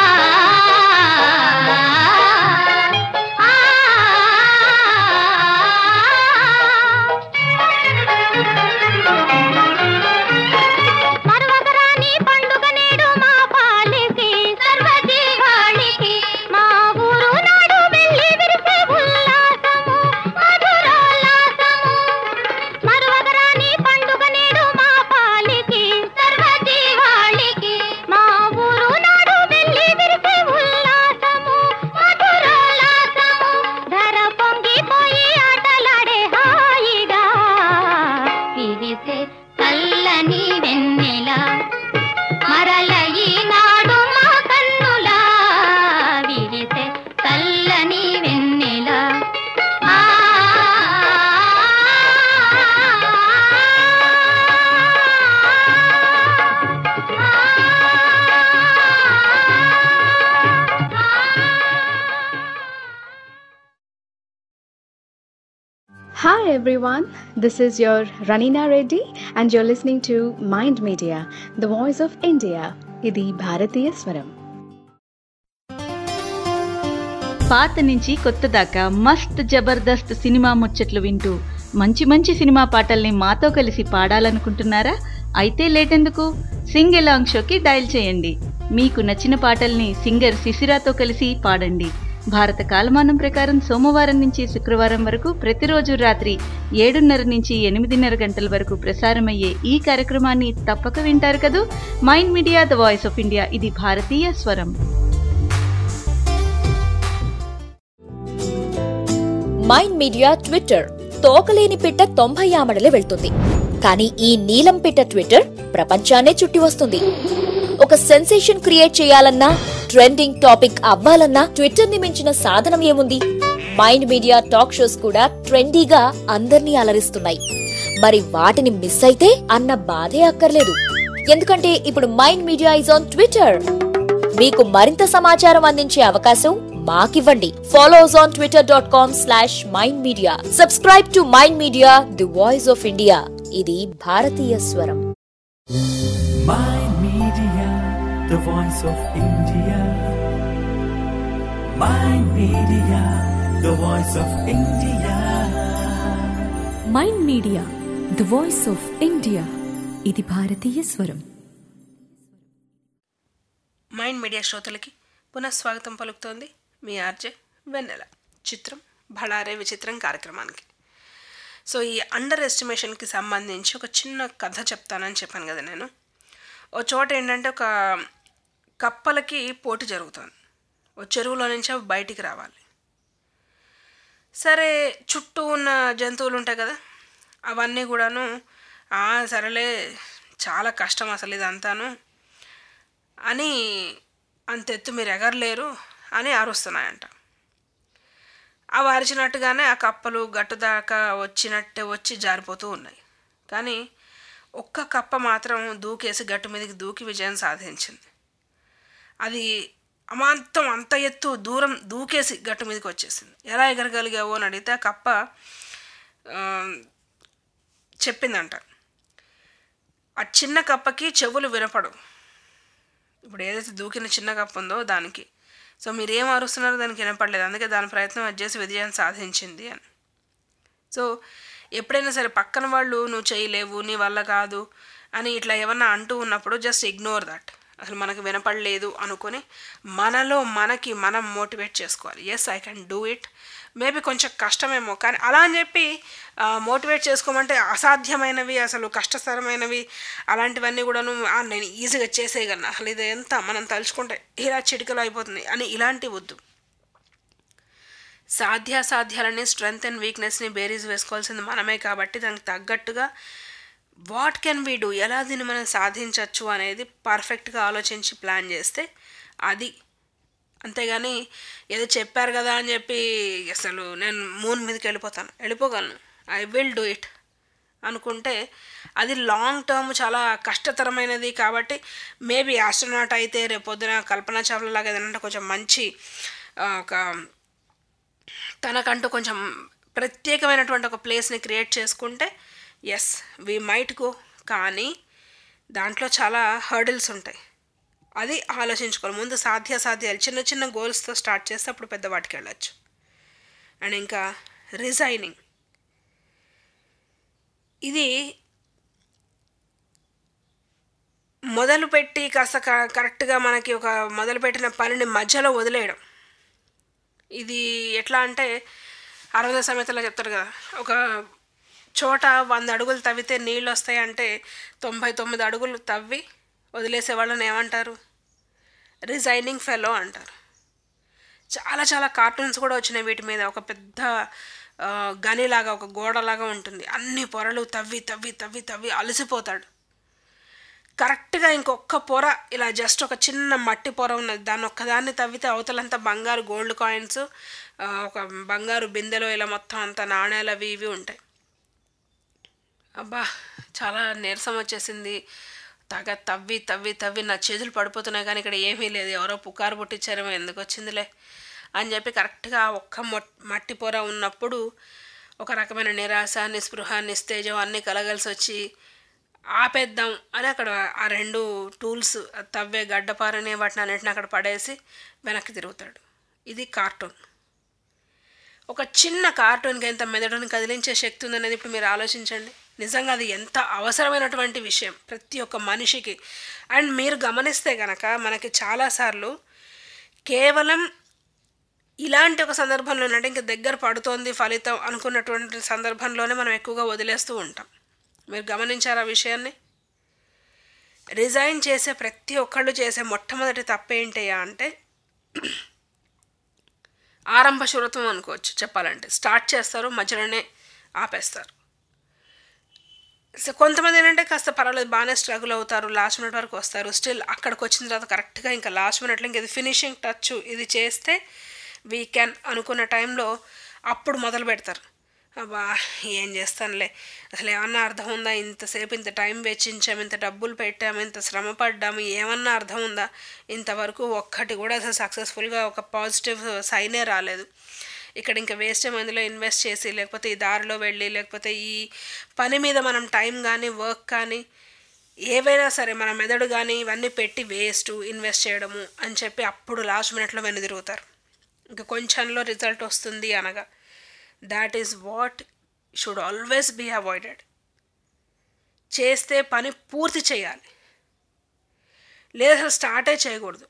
మరువకరాని పండుగ నేడు మా పాలికి సర్వజీవాళికి మా ఊరు నాడు వెళ్ళి విరిసే ఉల్లాసము మధురోల్లాసము మరువకరాని పండుగ నేడు మా పాలికి సర్వజీవాళికి మా ఊరు నాడు వెళ్ళి విరిసే ఉల్లాసము మధురోల్లాసము ధర పొంగిపోయి ఆటలాడే హాయిగా విరిసే చల్లని వెన్నెల మరల ఈనాడు మా కన్నులా విరిసే చల్లని వెన్నెల ఆ Hi everyone, this is your Ranina Reddy and you're listening to Mind Media, the voice of India. ఇది భారతీయ స్వరం పాత నుంచి కొత్త దాకా మస్త్ జబర్దస్త్ సినిమా ముచ్చట్లు వింటూ మంచి మంచి సినిమా పాటల్ని మాతో కలిసి పాడాలనుకుంటున్నారా అయితే లేటెందుకు సింగ్ ఎలాంగ్ షోకి డయల్ చేయండి మీకు నచ్చిన పాటల్ని సింగర్ శిశిరాతో కలిసి పాడండి భారత కాలమానం ప్రకారం సోమవారం నుంచి శుక్రవారం వరకు ప్రతిరోజు రాత్రి ఏడున్నర నుంచి ఎనిమిదిన్నర గంటల వరకు ప్రసారమయ్యే ఈ కార్యక్రమాన్ని తప్పక వింటారు కదూ mind media the voice of India ఇది భారతీయ స్వరం మైండ్ మీడియా ట్విట్టర్ తోకలేని పిట్ట తొంభై ఆమడలే వెళ్తుంది కానీ ఈ నీలం పిట్ట ట్విట్టర్ ప్రపంచాన్నే చుట్టి వస్తుంది ఒక సెన్సేషన్ క్రియేట్ చేయాలన్నా ట్రెండింగ్ టాపిక్ అవ్వాలన్నా ట్విట్టర్ ని మించిన సాధనం ఏముంది మైండ్ మీడియా టాక్ షోస్ కూడా ట్రెండీగా అందర్నీ అలరిస్తున్నాయి మరి వాటిని మిస్ అయితే అన్న బాధే అక్కర్లేదు ఎందుకంటే ఇప్పుడు mind media is on Twitter మీకు మరింత సమాచారం అందించే అవకాశం మాకివ్వండి follow us on Twitter dot com slash mind media subscribe to mind media the voice of India ఇది భారతీయ స్వరం Mind Media, the voice of India. Mind Media, the voice of India. Mind media the voice of India ఇది భారతీయ స్వరం mind media శ్రోతలకి పునఃస్వాగతం పలుకుతోంది మీ RJ వెన్నెల చిత్రం బళారే విచిత్రం కార్యక్రమానికి సో ఈ అండర్ ఎస్టిమేషన్కి సంబంధించి ఒక చిన్న కథ చెప్తానని చెప్పాను కదా నేను ఓ చోట ఏంటంటే ఒక కప్పలకి పోటీ జరుగుతుంది ఓ చెరువులో నుంచి అవి బయటికి రావాలి సరే చుట్టూ ఉన్న జంతువులు ఉంటాయి కదా అవన్నీ కూడాను "ఆ, సరేలే చాలా కష్టం అసలు ఇదంతాను అని అంతెత్తు మీరు ఎగరలేరు అని అరుస్తున్నాయంట అవి అరిచినట్టుగానే ఆ కప్పలు గట్టు దాకా వచ్చినట్టే వచ్చి జారిపోతూ ఉన్నాయి కానీ ఒక్క కప్ప మాత్రం దూకేసి గట్టు మీదకి దూకి విజయం సాధించింది అది అమాంతం అంత ఎత్తు దూరం దూకేసి గట్టు మీదకి వచ్చేసింది ఎలా ఎగరగలిగావు అని అడిగితే ఆ కప్ప ఆ, చెప్పిందంట ఆ చిన్న కప్పకి చెవులు వినపడవు ఇప్పుడు ఏదైతే దూకిన చిన్న కప్పు ఉందో దానికి సో మీరు ఏం అరుస్తున్నారో దానికి వినపడలేదు అందుకే దాని ప్రయత్నం అది చేసి విజయం సాధించింది అని సో ఎప్పుడైనా సరే పక్కన వాళ్ళు నువ్వు చేయలేవు నీ వల్ల కాదు అని ఇట్లా ఏమన్నా అంటూ ఉన్నప్పుడు జస్ట్ ఇగ్నోర్ దట్ అసలు మనకు వినపడలేదు అనుకొని మనలో మనకి మనం మోటివేట్ చేసుకోవాలి yes I can do it maybe కొంచెం కష్టమేమో కానీ అలా అని చెప్పి మోటివేట్ చేసుకోమంటే అసాధ్యమైనవి అసలు కష్టతరమైనవి అలాంటివన్నీ కూడాను "ఆ, నేను ఈజీగా చేసేయగలను అసలు ఇది ఎంత మనం తలుచుకుంటే ఇలా చిటికలో అయిపోతుంది అని ఇలాంటివి వద్దు సాధ్యాసాధ్యాలని స్ట్రెంగ్త్ అండ్ వీక్నెస్ని బేరీజ్ వేసుకోవాల్సింది మనమే కాబట్టి దానికి తగ్గట్టుగా వాట్ కెన్ వీ డూ ఎలా దీన్ని మనం సాధించవచ్చు అనేది పర్ఫెక్ట్గా ఆలోచించి ప్లాన్ చేస్తే అది అంతేగాని ఏదో చెప్పారు కదా అని చెప్పి అసలు నేను మూన్ మీదకి వెళ్ళిపోతాను వెళ్ళిపోగలను ఐ విల్ డూ ఇట్ అనుకుంటే అది లాంగ్ టర్మ్ చాలా కష్టతరమైనది కాబట్టి మేబీ ఆస్ట్రోనాట్ అయితే రేపొద్దున కల్పనా చావ్లా లాగా ఏదైనా కొంచెం మంచి ఆ, ఒక తనకంటూ కొంచెం ప్రత్యేకమైనటువంటి ఒక ప్లేస్ని క్రియేట్ చేసుకుంటే ఎస్ వీ మైట్ గో కానీ దాంట్లో చాలా హర్డిల్స్ ఉంటాయి అది ఆలోచించుకోవాలి ముందు సాధ్య సాధ్యాలు చిన్న చిన్న గోల్స్తో స్టార్ట్ చేస్తే అప్పుడు పెద్ద వాటికి వెళ్ళచ్చు అండ్ ఇంకా రిజైనింగ్ ఇది మొదలుపెట్టి కాస్త క- కరెక్ట్గా మనకి ఒక మొదలుపెట్టిన పనిని మధ్యలో వదిలేయడం ఇది ఎట్లా అంటే అరవింద సమేతలో చెప్తారు కదా ఒక చోట వంద అడుగులు తవ్వితే నీళ్ళు వస్తాయి అంటే తొంభై తొమ్మిది అడుగులు తవ్వి వదిలేసే వాళ్ళని ఏమంటారు రిజైనింగ్ ఫెలో అంటారు చాలా చాలా కార్టూన్స్ కూడా వచ్చినాయి వీటి మీద ఒక పెద్ద ఆ, గనిలాగా ఒక గోడలాగా ఉంటుంది అన్ని పొరలు తవ్వి తవ్వి తవ్వి తవ్వి అలసిపోతాడు కరెక్ట్గా ఇంకొక పొర ఇలా జస్ట్ ఒక చిన్న మట్టి పొర ఉన్నది దాన్ని ఒక్కదాన్ని తవ్వితే అవతలంతా బంగారు గోల్డ్ కాయిన్స్ ఒక బంగారు బిందెలో ఇలా మొత్తం అంతా నాణేలు అవి ఇవి ఉంటాయి అబ్బా చాలా నీరసం వచ్చేసింది తగ తవ్వి తవ్వి తవ్వి నా చేతులు పడిపోతున్నాయి కానీ ఇక్కడ ఏమీ లేదు ఎవరో పుకారు పుట్టించారేమో ఎందుకు వచ్చిందిలే అని చెప్పి కరెక్ట్గా ఆ ఒక్క మొట్ మట్టి పొర ఉన్నప్పుడు ఒక రకమైన నిరాశ నిస్పృహ నిస్తేజం అన్నీ కలగలిసి వచ్చి ఆపేద్దాం అని అక్కడ ఆ రెండు టూల్స్ తవ్వే గడ్డపారని వాటిని అన్నిటిని అక్కడ పడేసి వెనక్కి తిరుగుతాడు ఇది కార్టూన్ ఒక చిన్న కార్టూన్కి ఎంత మెదడుని కదిలించే శక్తి ఉందనేది ఇప్పుడు మీరు ఆలోచించండి నిజంగా అది ఎంత అవసరమైనటువంటి విషయం ప్రతి ఒక్క మనిషికి అండ్ మీరు గమనిస్తే కనుక మనకి చాలాసార్లు కేవలం ఇలాంటి ఒక సందర్భంలో అంటే ఇంకా దగ్గర పడుతోంది ఫలితం అనుకున్నటువంటి సందర్భంలోనే మనం ఎక్కువగా వదిలేస్తూ ఉంటాం మీరు గమనించారా ఆ విషయాన్ని రిజైన్ చేసే ప్రతి ఒక్కళ్ళు చేసే మొట్టమొదటి తప్పేంటయ్యా అంటే ఆరంభ శురత్వం అనుకోవచ్చు చెప్పాలంటే స్టార్ట్ చేస్తారు మధ్యలోనే ఆపేస్తారు సో కొంతమంది ఏంటంటే కాస్త పర్వాలేదు బాగానే స్ట్రగుల్ అవుతారు లాస్ట్ మినిట్ వరకు వస్తారు స్టిల్ అక్కడికి వచ్చిన తర్వాత కరెక్ట్గా ఇంకా లాస్ట్ మినిట్లో ఇంక ఇది ఫినిషింగ్ టచ్ ఇది చేస్తే వీ క్యాన్ అనుకున్న టైంలో అప్పుడు మొదలు పెడతారు అబ్బా ఏం చేస్తానులే అసలు ఏమన్నా అర్థం ఉందా ఇంతసేపు ఇంత టైం వెచ్చించాము ఇంత డబ్బులు పెట్టాము ఇంత శ్రమ పడ్డాము ఏమన్నా అర్థం ఉందా ఇంతవరకు ఒక్కటి కూడా అసలు సక్సెస్ఫుల్గా ఒక పాజిటివ్ సైనే రాలేదు ఇక్కడ ఇంకా వేస్ట్ మందిలో ఇన్వెస్ట్ చేసి లేకపోతే ఈ దారిలో వెళ్ళి లేకపోతే ఈ పని మీద మనం టైం కానీ వర్క్ కానీ ఏవైనా సరే మన మెదడు కానీ ఇవన్నీ పెట్టి వేస్ట్ ఇన్వెస్ట్ చేయడము అని చెప్పి అప్పుడు లాస్ట్ మినిట్లో వెనుదిరుగుతారు ఇంకా కొంచెంలో రిజల్ట్ వస్తుంది అనగా that is what should always be avoided చేస్తే పని పూర్తి చేయాలి లేదా అసలు స్టార్టే చేయకూడదు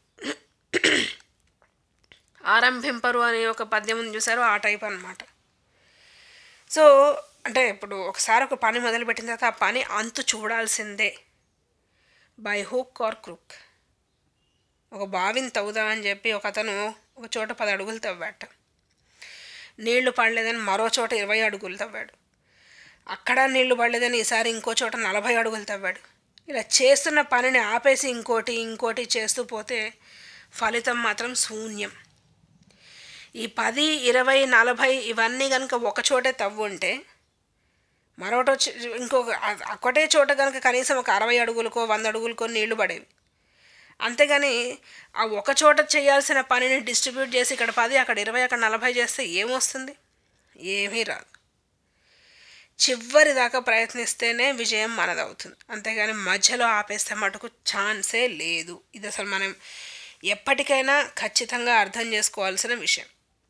ఆరంభింపరు అనే ఒక పద్యం ఉంది చూసారు ఆ టైప్ అనమాట సో అంటే ఇప్పుడు ఒకసారి ఒక పని మొదలుపెట్టిన తర్వాత ఆ పని అంతు చూడాల్సిందే బై హుక్ ఆర్ క్రుక్ ఒక బావిని తవ్వుదామని చెప్పి ఒక అతను ఒక చోట పది అడుగులు తవ్వాట నీళ్లు పడలేదని మరో చోట ఇరవై అడుగులు తవ్వాడు అక్కడ నీళ్లు పడలేదని ఈసారి ఇంకో చోట నలభై అడుగులు తవ్వాడు ఇలా చేస్తున్న పనిని ఆపేసి ఇంకోటి ఇంకోటి చేస్తూ పోతే ఫలితం మాత్రం శూన్యం ఈ పది ఇరవై నలభై ఇవన్నీ కనుక ఒక చోటే తవ్వు ఉంటే మరొకటి వచ్చి ఇంకొక అ- ఒకటే చోట కనుక కనీసం ఒక అరవై అడుగులకో వంద అడుగులకో నీళ్లు పడేవి అంతేగాని ఆ ఒక చోట చేయాల్సిన పనిని డిస్ట్రిబ్యూట్ చేసి ఇక్కడ పది అక్కడ ఇరవై అక్కడ నలభై చేస్తే ఏమొస్తుంది ఏమీ రాదు చివరి దాకా ప్రయత్నిస్తేనే విజయం మనదవుతుంది అంతేగాని మధ్యలో ఆపేస్తే మటుకు ఛాన్సే లేదు ఇది అసలు మనం ఎప్పటికైనా ఖచ్చితంగా అర్థం చేసుకోవాల్సిన విషయం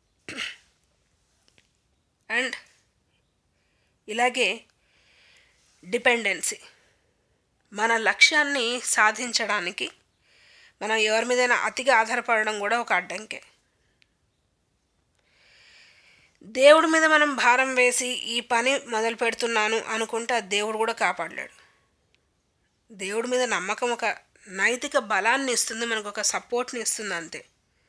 అండ్ ఇలాగే డిపెండెన్సీ మన లక్ష్యాన్ని సాధించడానికి మనం ఎవరి మీదైనా అతిగా ఆధారపడడం కూడా ఒక అడ్డంకే దేవుడి మీద మనం భారం వేసి ఈ పని మొదలు పెడుతున్నాను అనుకుంటే ఆ దేవుడు కూడా కాపాడలేడు దేవుడి మీద నమ్మకం ఒక నైతిక బలాన్ని ఇస్తుంది మనకు ఒక సపోర్ట్ని ఇస్తుంది అంతే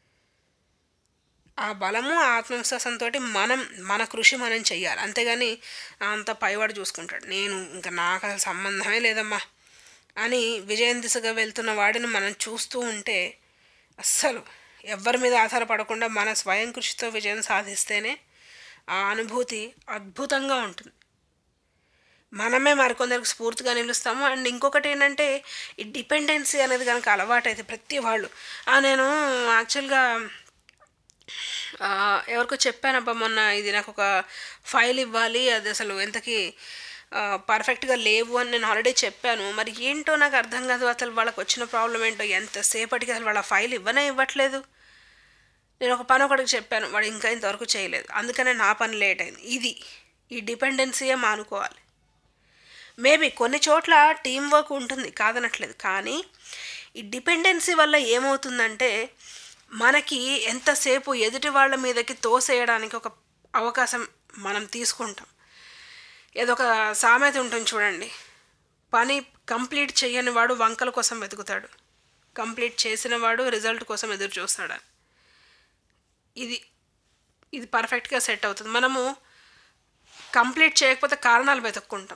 ఆ బలము ఆ ఆత్మవిశ్వాసంతో మనం మన కృషి మనం చెయ్యాలి అంతేగాని అంత పైవాడు చూసుకుంటాడు నేను ఇంకా నాకు అసలు సంబంధమే లేదమ్మా అని విజయం దిశగా వెళ్తున్న వాడిని మనం చూస్తూ ఉంటే అస్సలు ఎవరి మీద ఆధారపడకుండా మన స్వయం కృషితో విజయం సాధిస్తేనే ఆ అనుభూతి అద్భుతంగా ఉంటుంది మనమే మరికొందరికి స్ఫూర్తిగా నిలుస్తాము అండ్ ఇంకొకటి ఏంటంటే ఈ డిపెండెన్సీ అనేది కనుక అలవాటైతే ప్రతి వాళ్ళు "ఆ, నేను యాక్చువల్గా ఆ, ఎవరికో చెప్పానబ్బా మొన్న ఇది నాకు ఒక ఫైల్ ఇవ్వాలి అది అసలు ఎంతకి పర్ఫెక్ట్గా లేవు అని నేను ఆల్రెడీ చెప్పాను మరి ఏంటో నాకు అర్థం కాదు అసలు వాళ్ళకి వచ్చిన ప్రాబ్లం ఏంటో ఎంతసేపటికి అసలు వాళ్ళ ఫైల్ ఇవ్వనే ఇవ్వట్లేదు నేను ఒక పని ఒకటికి చెప్పాను వాడు ఇంకా ఇంతవరకు చేయలేదు అందుకనే నా పని లేట్ అయింది ఇది ఈ డిపెండెన్సీయే మానుకోవాలి మేబీ కొన్ని చోట్ల టీం వర్క్ ఉంటుంది కాదనట్లేదు కానీ ఈ డిపెండెన్సీ వల్ల ఏమవుతుందంటే మనకి ఎంతసేపు ఎదుటి వాళ్ళ మీదకి తోసేయడానికి ఒక అవకాశం మనం తీసుకుంటాం ఏదో ఒక సామెత ఉంటుంది చూడండి పని కంప్లీట్ చేయని వాడు వంకల కోసం వెతుకుతాడు కంప్లీట్ చేసిన వాడు రిజల్ట్ కోసం ఎదురు చూస్తాడు ఇది ఇది పర్ఫెక్ట్గా సెట్ అవుతుంది మనము కంప్లీట్ చేయకపోతే కారణాలు వెతుక్కుంటాం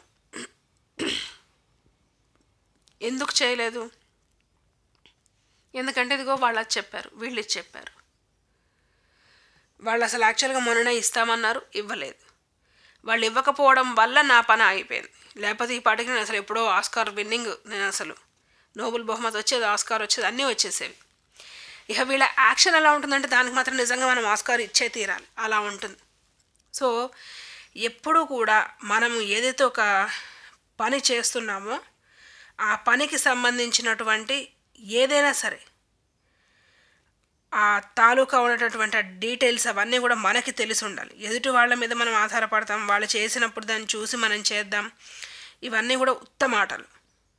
ఎందుకు చేయలేదు ఎందుకంటే ఇదిగో వాళ్ళు అది చెప్పారు వీళ్ళు ఇది చెప్పారు వాళ్ళు అసలు యాక్చువల్గా మొన్న ఇస్తామన్నారు ఇవ్వలేదు వాళ్ళు ఇవ్వకపోవడం వల్ల నా పని ఆగిపోయింది లేకపోతే ఈ పాటికి నేను అసలు ఎప్పుడో ఆస్కార్ విన్నింగ్ నేను అసలు నోబెల్ బహుమతి వచ్చేది ఆస్కార్ వచ్చేది అన్నీ వచ్చేసేవి ఇక వీళ్ళ యాక్షన్ ఎలా ఉంటుందంటే దానికి మాత్రం నిజంగా మనం ఆస్కార్ ఇచ్చే తీరాలి అలా ఉంటుంది సో ఎప్పుడూ కూడా మనము ఏదైతే ఒక పని చేస్తున్నామో ఆ పనికి సంబంధించినటువంటి ఏదైనా సరే ఆ తాలూకా ఉన్నటువంటి డీటెయిల్స్ అవన్నీ కూడా మనకి తెలిసి ఉండాలి ఎదుటి వాళ్ళ మీద మనం ఆధారపడతాం వాళ్ళు చేసినప్పుడు దాన్ని చూసి మనం చేద్దాం ఇవన్నీ కూడా ఉత్తమ ఆటలు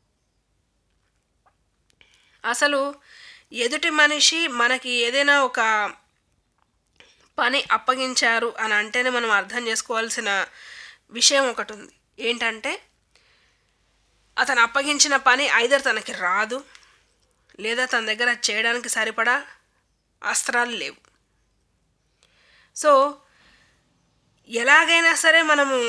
అసలు ఎదుటి మనిషి మనకి ఏదైనా ఒక పని అప్పగించారు అని అంటేనే మనం అర్థం చేసుకోవాల్సిన విషయం ఒకటి ఉంది ఏంటంటే అతను అప్పగించిన పని ఐదర్ తనకి రాదు లేదా తన దగ్గర చేయడానికి సరిపడా అస్త్రాలు లేవు సో ఎలాగైనా సరే మనము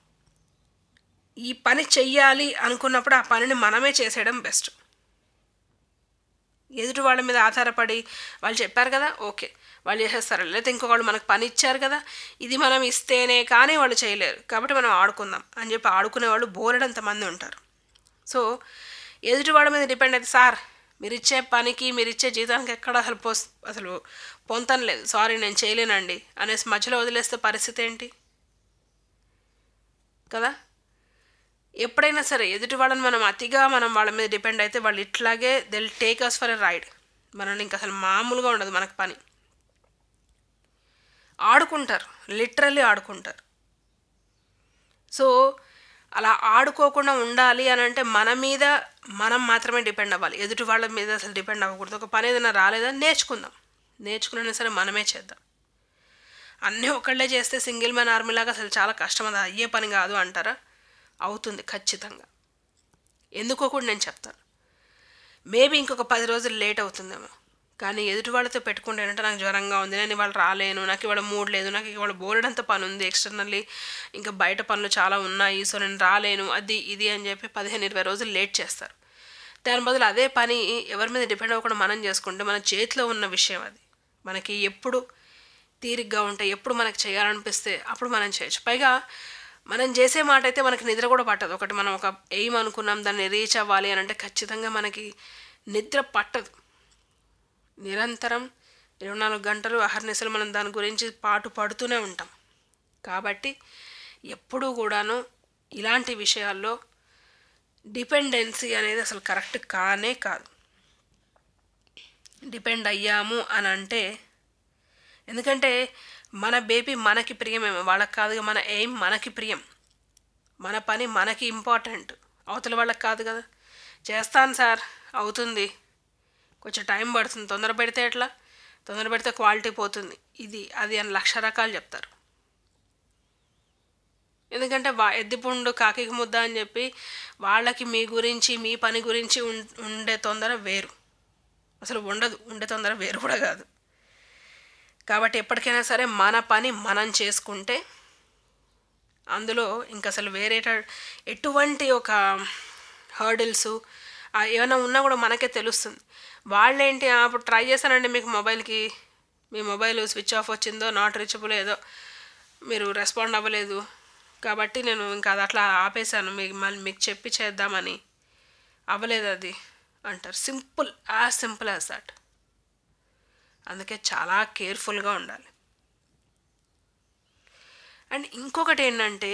ఈ పని చెయ్యాలి అనుకున్నప్పుడు ఆ పనిని మనమే చేసేయడం బెస్ట్ ఎదుటి వాళ్ళ మీద ఆధారపడి వాళ్ళు చెప్పారు కదా ఓకే వాళ్ళు చేసేస్తారు లేకపోతే ఇంకొకళ్ళు మనకు పని ఇచ్చారు కదా ఇది మనం ఇస్తేనే కానీ వాళ్ళు చేయలేరు కాబట్టి మనం ఆడుకుందాం అని చెప్పి ఆడుకునే వాళ్ళు బోలెడంత మంది ఉంటారు సో ఎదుటి వాళ్ళ మీద డిపెండ్ అయితే సార్ మీరు ఇచ్చే పనికి మీరు ఇచ్చే జీతానికి ఎక్కడ అసలు పోస్ అసలు పొంతం లేదు సారీ నేను చేయలేనండి అనేసి మధ్యలో వదిలేస్తే పరిస్థితి ఏంటి కదా ఎప్పుడైనా సరే ఎదుటి వాళ్ళని మనం అతిగా మనం వాళ్ళ మీద డిపెండ్ అయితే వాళ్ళు ఇట్లాగే they'll take us for a ride మనల్ని ఇంకా అసలు మామూలుగా ఉండదు మనకు పని ఆడుకుంటారు లిటరల్లీ ఆడుకుంటారు సో అలా ఆడుకోకుండా ఉండాలి అని అంటే మన మీద మనం మాత్రమే డిపెండ్ అవ్వాలి ఎదుటి వాళ్ళ మీద అసలు డిపెండ్ అవ్వకూడదు ఒక పని ఏదైనా రాలేదా నేర్చుకుందాం నేర్చుకున్నా సరే మనమే చేద్దాం అన్నీ ఒకళ్ళే చేస్తే సింగిల్ మ్యాన్ ఆర్మీలాగా అసలు చాలా కష్టం అది అయ్యే పని కాదు అంటారా అవుతుంది ఖచ్చితంగా ఎందుకో కూడా నేను చెప్తాను మేబీ ఇంకొక పది రోజులు లేట్ అవుతుందేమో కానీ ఎదుటి వాళ్ళతో పెట్టుకుంటేనంటే నాకు జ్వరంగా ఉంది నేను ఇవాళ రాలేను నాకు ఇవాళ మూడ్ లేదు నాకు ఇవాళ బోలెడంత పని ఉంది ఎక్స్టర్నల్లీ ఇంకా బయట పనులు చాలా ఉన్నాయి సో నేను రాలేను అది ఇది అని చెప్పి పదిహేను ఇరవై రోజులు లేట్ చేస్తారు దాని బదులు అదే పని ఎవరి మీద డిపెండ్ అవ్వకుండా మనం చేసుకుంటే మన చేతిలో ఉన్న విషయం అది మనకి ఎప్పుడు తీరిగ్గా ఉంటే ఎప్పుడు మనకి చేయాలనిపిస్తే అప్పుడు మనం చేయొచ్చు పైగా మనం చేసే మాట అయితే మనకి నిద్ర కూడా పట్టదు ఒకటి మనం ఒక ఎయిమ్ అనుకున్నాం దాన్ని రీచ్ అవ్వాలి అని అంటే ఖచ్చితంగా మనకి నిద్ర పట్టదు నిరంతరం ఇరవై నాలుగు గంటలు అహర్నిశలు మనం దాని గురించి పాటు పడుతూనే ఉంటాం కాబట్టి ఎప్పుడూ కూడాను ఇలాంటి విషయాల్లో డిపెండెన్సీ అనేది అసలు కరెక్ట్ కానే కాదు డిపెండ్ అయ్యాము అని అంటే ఎందుకంటే మన బేబీ మనకి ప్రియమేమో వాళ్ళకి కాదుగా మన ఎయిమ్ మనకి ప్రియం మన పని మనకి ఇంపార్టెంట్ అవతల వాళ్ళకి కాదు కదా చేస్తాను సార్ అవుతుంది కొంచెం టైం పడుతుంది తొందర పెడితే ఎట్లా తొందర పెడితే క్వాలిటీ పోతుంది ఇది అది అని లక్ష రకాలు చెప్తారు ఎందుకంటే వా ఎద్దిపుండు కాకి ముద్ద అని చెప్పి వాళ్ళకి మీ గురించి మీ పని గురించి ఉం- ఉండే తొందర వేరు అసలు ఉండదు ఉండే తొందర వేరు కూడా కాదు కాబట్టి ఎప్పటికైనా సరే మన పని మనం చేసుకుంటే అందులో ఇంక అసలు వేరే ఎటువంటి ఒక హర్డిల్స్ ఏమైనా ఉన్నా కూడా మనకే తెలుస్తుంది వాళ్ళేంటి "ఆ, అప్పుడు ట్రై చేశానండి మీకు మొబైల్కి మీ మొబైల్ స్విచ్ ఆఫ్ వచ్చిందో నాట్ రీచబుల్ ఏదో మీరు రెస్పాండ్ అవ్వలేదు కాబట్టి నేను ఇంకా అది అట్లా ఆపేశాను మీకు మళ్ళీ మీకు చెప్పి చేద్దామని అవ్వలేదు అది అంటారు simple as simple as that అందుకే చాలా కేర్ఫుల్గా ఉండాలి అండ్ ఇంకొకటి ఏంటంటే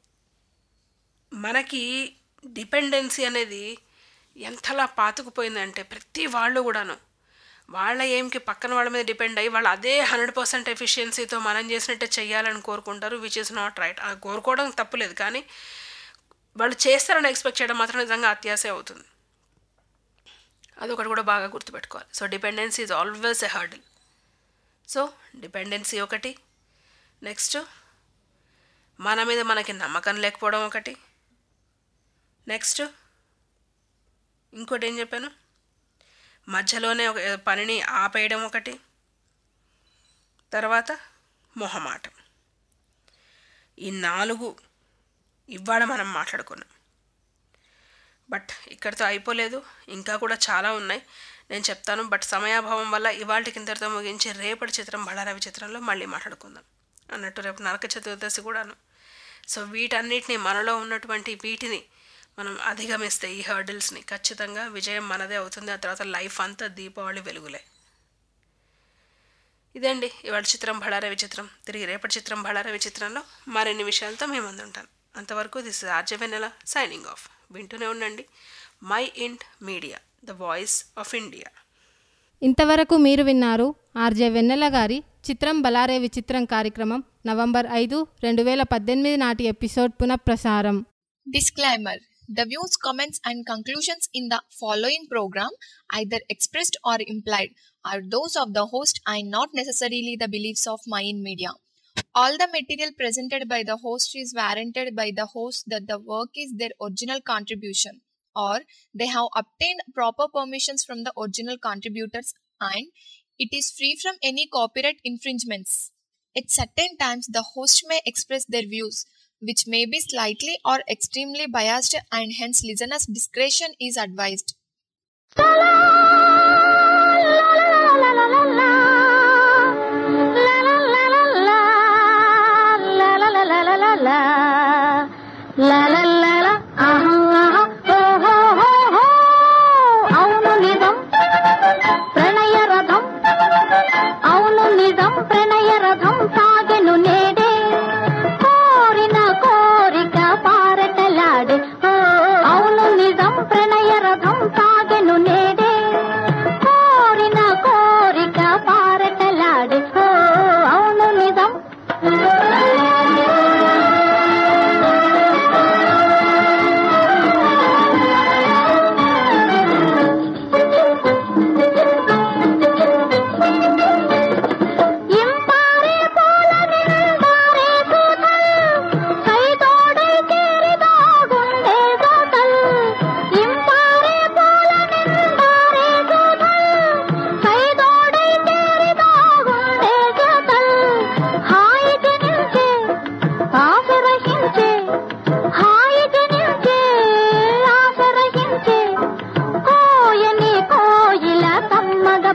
మనకి డిపెండెన్సీ అనేది ఎంతలా పాతుకుపోయిందంటే ప్రతి వాళ్ళు కూడాను వాళ్ళ ఏంకి పక్కన వాళ్ళ మీద డిపెండ్ అయ్యి వాళ్ళు అదే హండ్రెడ్ పర్సెంట్ ఎఫిషియన్సీతో మనం చేసినట్టే చెయ్యాలని కోరుకుంటారు విచ్ ఇస్ నాట్ రైట్ అది కోరుకోవడం తప్పులేదు కానీ వాళ్ళు చేస్తారని ఎక్స్పెక్ట్ చేయడం మాత్రం నిజంగా అత్యాసే అవుతుంది అదొకటి కూడా బాగా గుర్తుపెట్టుకోవాలి so dependency is always a hurdle so dependency ఒకటి నెక్స్ట్ మన మీద మనకి నమ్మకం లేకపోవడం ఒకటి నెక్స్ట్ ఇంకోటి ఏం చెప్పాను మధ్యలోనే ఒక పనిని ఆపేయడం ఒకటి తర్వాత మొహమాటం ఈ నాలుగు ఇవాళ మనం మాట్లాడుకున్నాం బట్ ఇక్కడితో అయిపోలేదు ఇంకా కూడా చాలా ఉన్నాయి నేను చెప్తాను బట్ సమయాభావం వల్ల ఇవాళకి ఇంతటితో ముగించి రేపటి చిత్రం బళ్ళారవి చిత్రంలో మళ్ళీ మాట్లాడుకుందాం అన్నట్టు రేపు నరక చతుర్దశి కూడాను సో వీటన్నిటిని మనలో ఉన్నటువంటి వీటిని మనం అధిగమిస్తే ఈ హర్డిల్స్ని ఖచ్చితంగా విజయం మనదే అవుతుంది ఆ తర్వాత లైఫ్ అంతా దీపావళి వెలుగులే ఇదండి ఇవాళ చిత్రం బళారవి చిత్రం తిరిగి రేపటి చిత్రం బళారవి చిత్రంలో మరిన్ని విషయాలతో మేము ముందుంటాను అంతవరకు this is RJ Vennela signing off వింటూనే ఉండండి mind media the voice of India ఇంతవరకు మీరు విన్నారు ఆర్జే వెన్నెల గారి చిత్రం బలారే విచిత్రం కార్యక్రమం నవంబర్ ఐదు రెండు వేల పద్దెనిమిది నాటి ఎపిసోడ్ పునఃప్రసారం Disclaimer The views, comments, and conclusions in the following program, either expressed or implied, are those of the host and not necessarily the beliefs of Mayan Media. All the material presented by the host is warranted by the host that the work is their original contribution or they have obtained proper permissions from the original contributors and it is free from any copyright infringements. At certain times, the host may express their views, which may be slightly or extremely biased, and hence listeners' discretion is advised.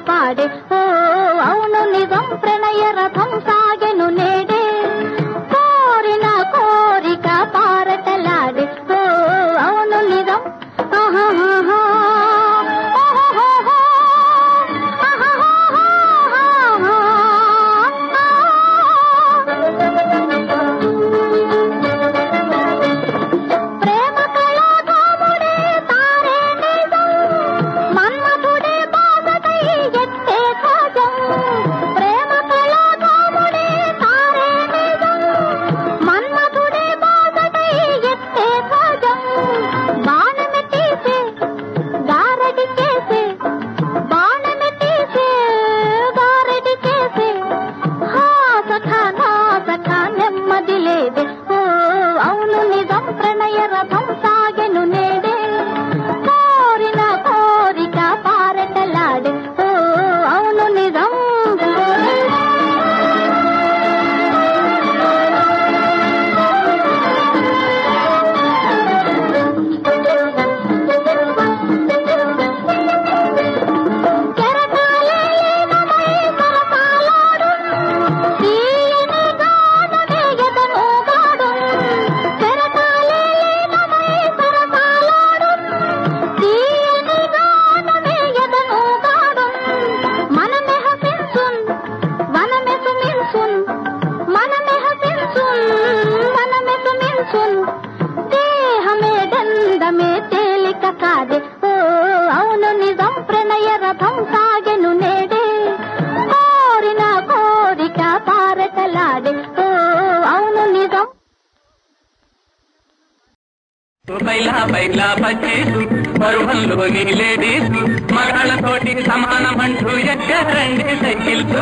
పాడే ఓ అవును నిజం ప్రణయ రథం సాగెను నేడే కోరిన కోరిక పారటలాడే ఓ అవును నిజం ఆహాహాహా. ఆహాహాహా. ప్రేమ కళాధాముడే తారే నిజం మన్మథుడే బాధకై ఎత్తే ధ్వజం ప్రేమ కళాధాముడే తారే నిజం మన్మథుడే బాధకై ఎత్తే ధ్వజం బాణమె తీసే గారడి చేసే బాణమె తీసే గారడి చేసే హా సఖా నా సఖా నెమ్మది లేదే ఓ అవును నిజం ప్రణయ రథం సాగెను నేడే కోరిన కోరిక పారటలాడే ఓ అవును నిజం కెరటాలే లీనమై సరసాలాడు తీయని గానమే ఎదనోగాడు కెరటాలే లీనమై సరసాలాడు తీయని గానమే ఎదనోగాడు మనమె హసించున్ వనమె సుమించున్ మనమె హసించున్ వనమె సుమించున్ దేహమే దండమే తేలిక కాదే ఓ అవును నిజం ప్రణయ రథం సాగెను నేడే కోరిన కోరిక పారటలాడే ఓ అవును నిజం బైలా బైలా పచ్చేసు పరువంలోని లేడీసు మగాళ్ళతోటి సమానమంటూ ఎక్కరండి సైకిల్స్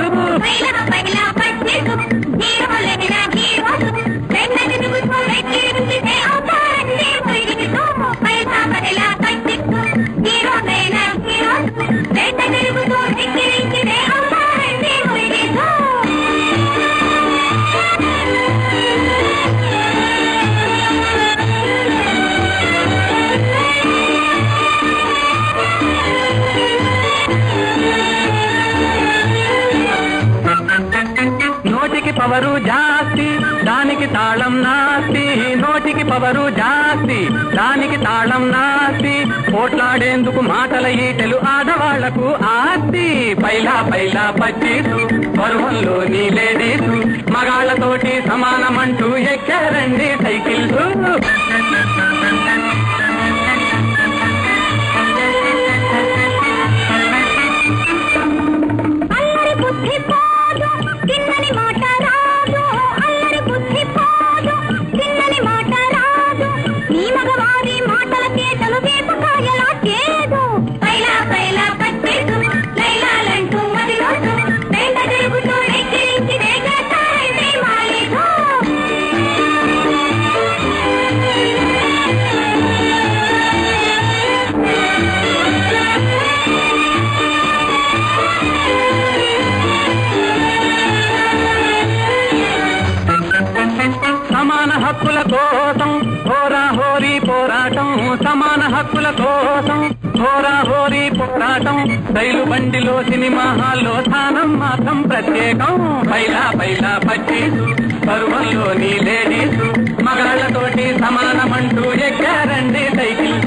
నోటికి పవరు జాస్తి దానికి తాళం నాస్తి నోటికి పవరు జాస్తి దానికి తాళం నాస్తి పోట్లాడేందుకు మాటల ఈటెలు ఆడవాళ్లకు ఆస్తి పైలా పైలా పచ్చీసు పరువంలోని లేడీసు మగాళ్ళతోటి సమానమంటూ ఎక్కారండి సైకిల్స్ అల్లరి బుద్ధి పోదు తిన్నని మాట రాదు అల్లరి బుద్ధి పోదు తిన్నని మాట రాదు నీ మగవారి మాటల చేతలు వేపకాయలా చేదు పైలా పైలా పచ్చేసు లైలాలంటూ మదిలోసు వెంట తిరుగుతూ ఎక్కిరించి వేగతారంటే మాలేదు సమాన హక్కుల కోసం హోరా హోరీ పోరాటం సమాన హక్కుల కోసం హోరా హోరీ పోరాటం రైలు బండిలో సినిమా హాల్లో స్థానం మాత్రం ప్రత్యేకం పైలా పైలా పచ్చీసు పరువంలోని లేడీసు మగాళ్ళతోటి సమానమంటూ ఎక్కారండి సైకిల్స్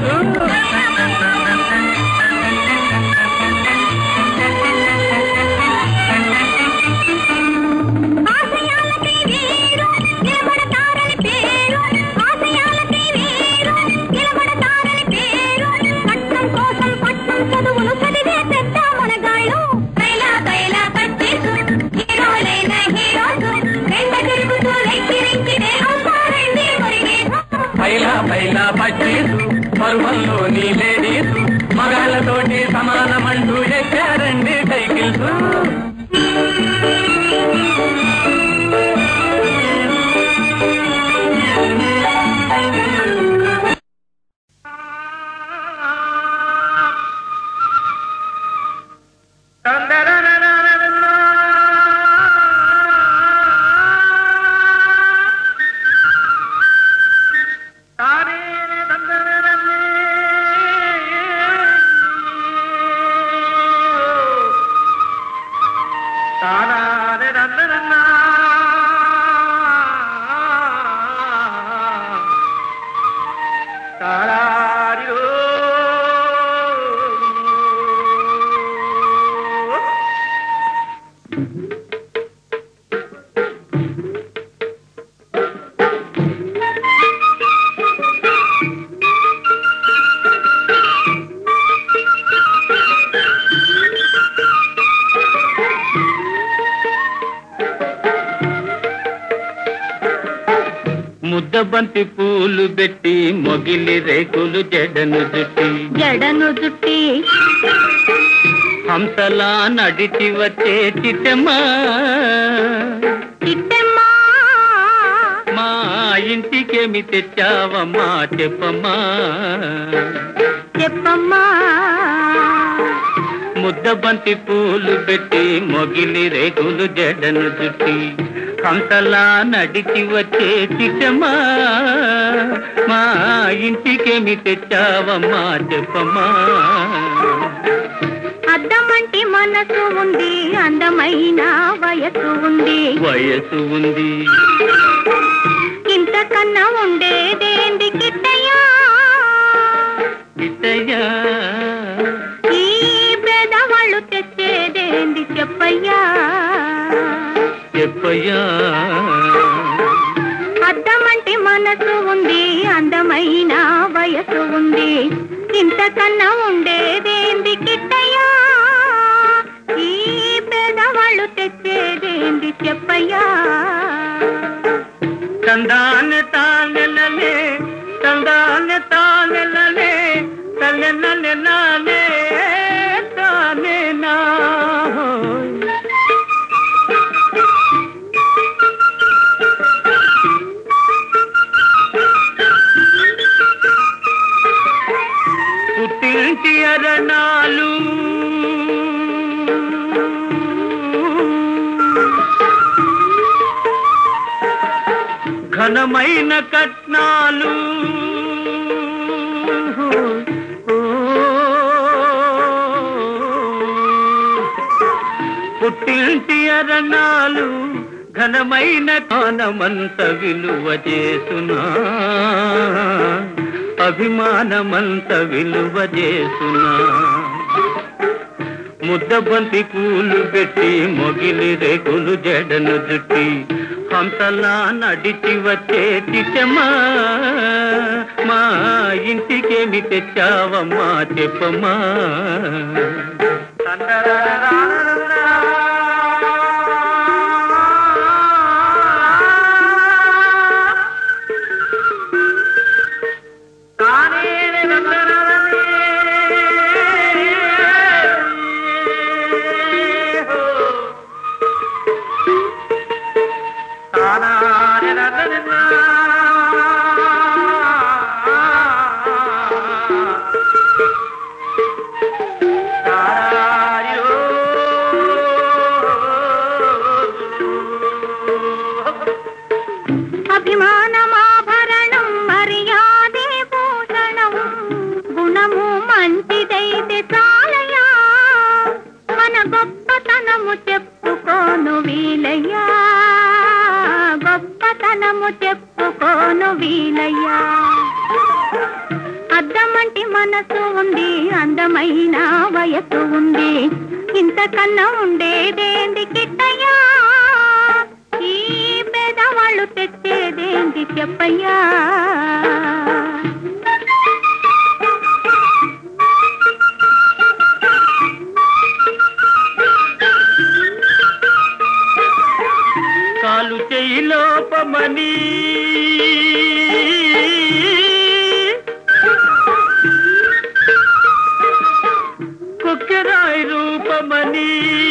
ఆశయాలకి వీరు నిలబడతారని పేరు ఆశయాలకి వీరు నిలబడతారని పేరు పట్నం కోసం పట్నం చదువులు చదివే పెద్ద మనగాళ్ళు పైలా పైలా పచ్చేసు హీరోలైన హీరోసు వెంట తిరుగుతూ లెక్కిరించినే అవుతారండి మురిగేసు పైలా పైలా పచ్చీసు పరువంలోని లేడీసు మగాళ్ళతోటి సమానమంటూ ఎక్కారండి సైకిల్స్ ముద్దబంతి పూలు పెట్టి మొగిలి రేకులు జడను జుట్టి జడను జుట్టి హంసలా నడిచి వచ్చే చిట్టమ్మా చిట్టమ్మా మా ఇంటికేమి తెచ్చావమ్మా చెప్పమ్మా చెప్పమ్మా ముద్దబంతి పూలు పెట్టి మొగిలి రేకులు జడను జుట్టి హంసలా నడిచి వచ్చే చిట్టమ్మా మా ఇంటికేమి తెచ్చావమ్మా చెప్పమ్మా అద్దమంటి మనసు ఉంది అందమైన వయసు ఉంది వయసు ఉంది ఇంతకన్నా ఉండేదేంది కిట్టయ్యా ఇట్టయ్యా ఈ పేదవాళ్ళు తెచ్చేదేంది చెప్పయ్యా చెప్పయ్యా అద్దమంటి మనసు ఉంది అందమైన వయసు ఉంది ఇంతకన్నా ఉండేదేంది కిట్టయ్యా ఈ పేదవాళ్ళు తెచ్చేదేంది చెప్పయ్యా తందాన తానెలలే తందాన తానెలలే తల్లెనలే నాలే తానే నా పుట్టింటి అరణాలు ఘనమైన కట్నాలు పుట్టింటి అరణాలు ఘనమైన కానమంత విలువ చేసునా అభిమానమంత విలువ చేసునా ముద్దబంతి పూలు పెట్టి మొగిలి రేకులు జడను జుట్టి హంసలా నడిచి వచ్చే చిట్టమ్మా మా ఇంటికేమి తెచ్చావమ్మా చెప్పమ్మా అభిమానమాభరణం మర్యాదే భూషణం గుణము మంచిదైతే చాలయా మన గొప్పతనము చెప్పుకోను వీలయ్యా గొప్పతనము చెప్పుకోను వీలయ్యా అద్దమంటి మనసు ఉంది అందమైన వయసు ఉంది ఇంతకన్నా ఉండేదేంది కిట్టయ్యా ఈ పేదవాళ్ళు తెచ్చేదేంది చెప్పయ్యా కాలు చేయి లోపమని కుక్కెరాయి రూపమని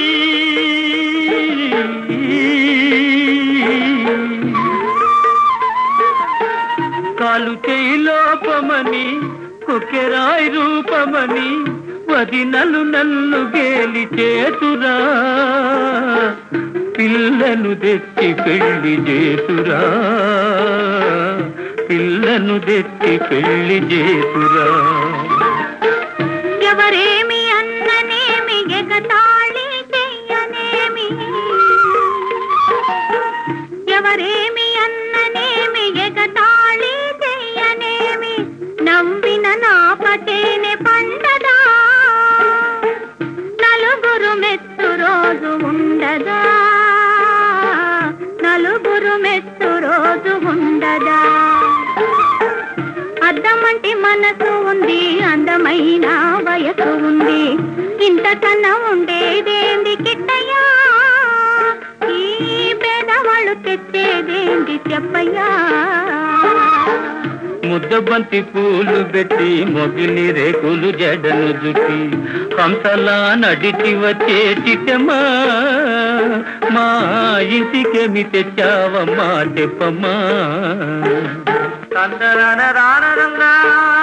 కాలు చేయి లోపమని కుక్కెరాయి రూపమని వదినలు నన్ను గేలి చేతురా పిల్లను తెచ్చి పెళ్లి చేతురా పిల్లను తెచ్చి పెళ్లి చేతురా ఎవరేమి అన్ననేమి ఎగతాళి చెయ్యనేమి మనసు ఉంది అందమైన వయసు ఉంది ఇంతకన్నా ఉండేదేంది కిట్టయ్యా ఈ పేదవాళ్ళు తెచ్చేదేంది చెప్పయ్యా ముద్దబంతి పూలు పెట్టి మొగిలి రేకులు జడను జుట్టి హంసలా నడిచి వచ్చే చిట్టమ్మా మా ఇంటికేమి తెచ్చావమ్మా చెప్పమ్మా తందరన రానరంగా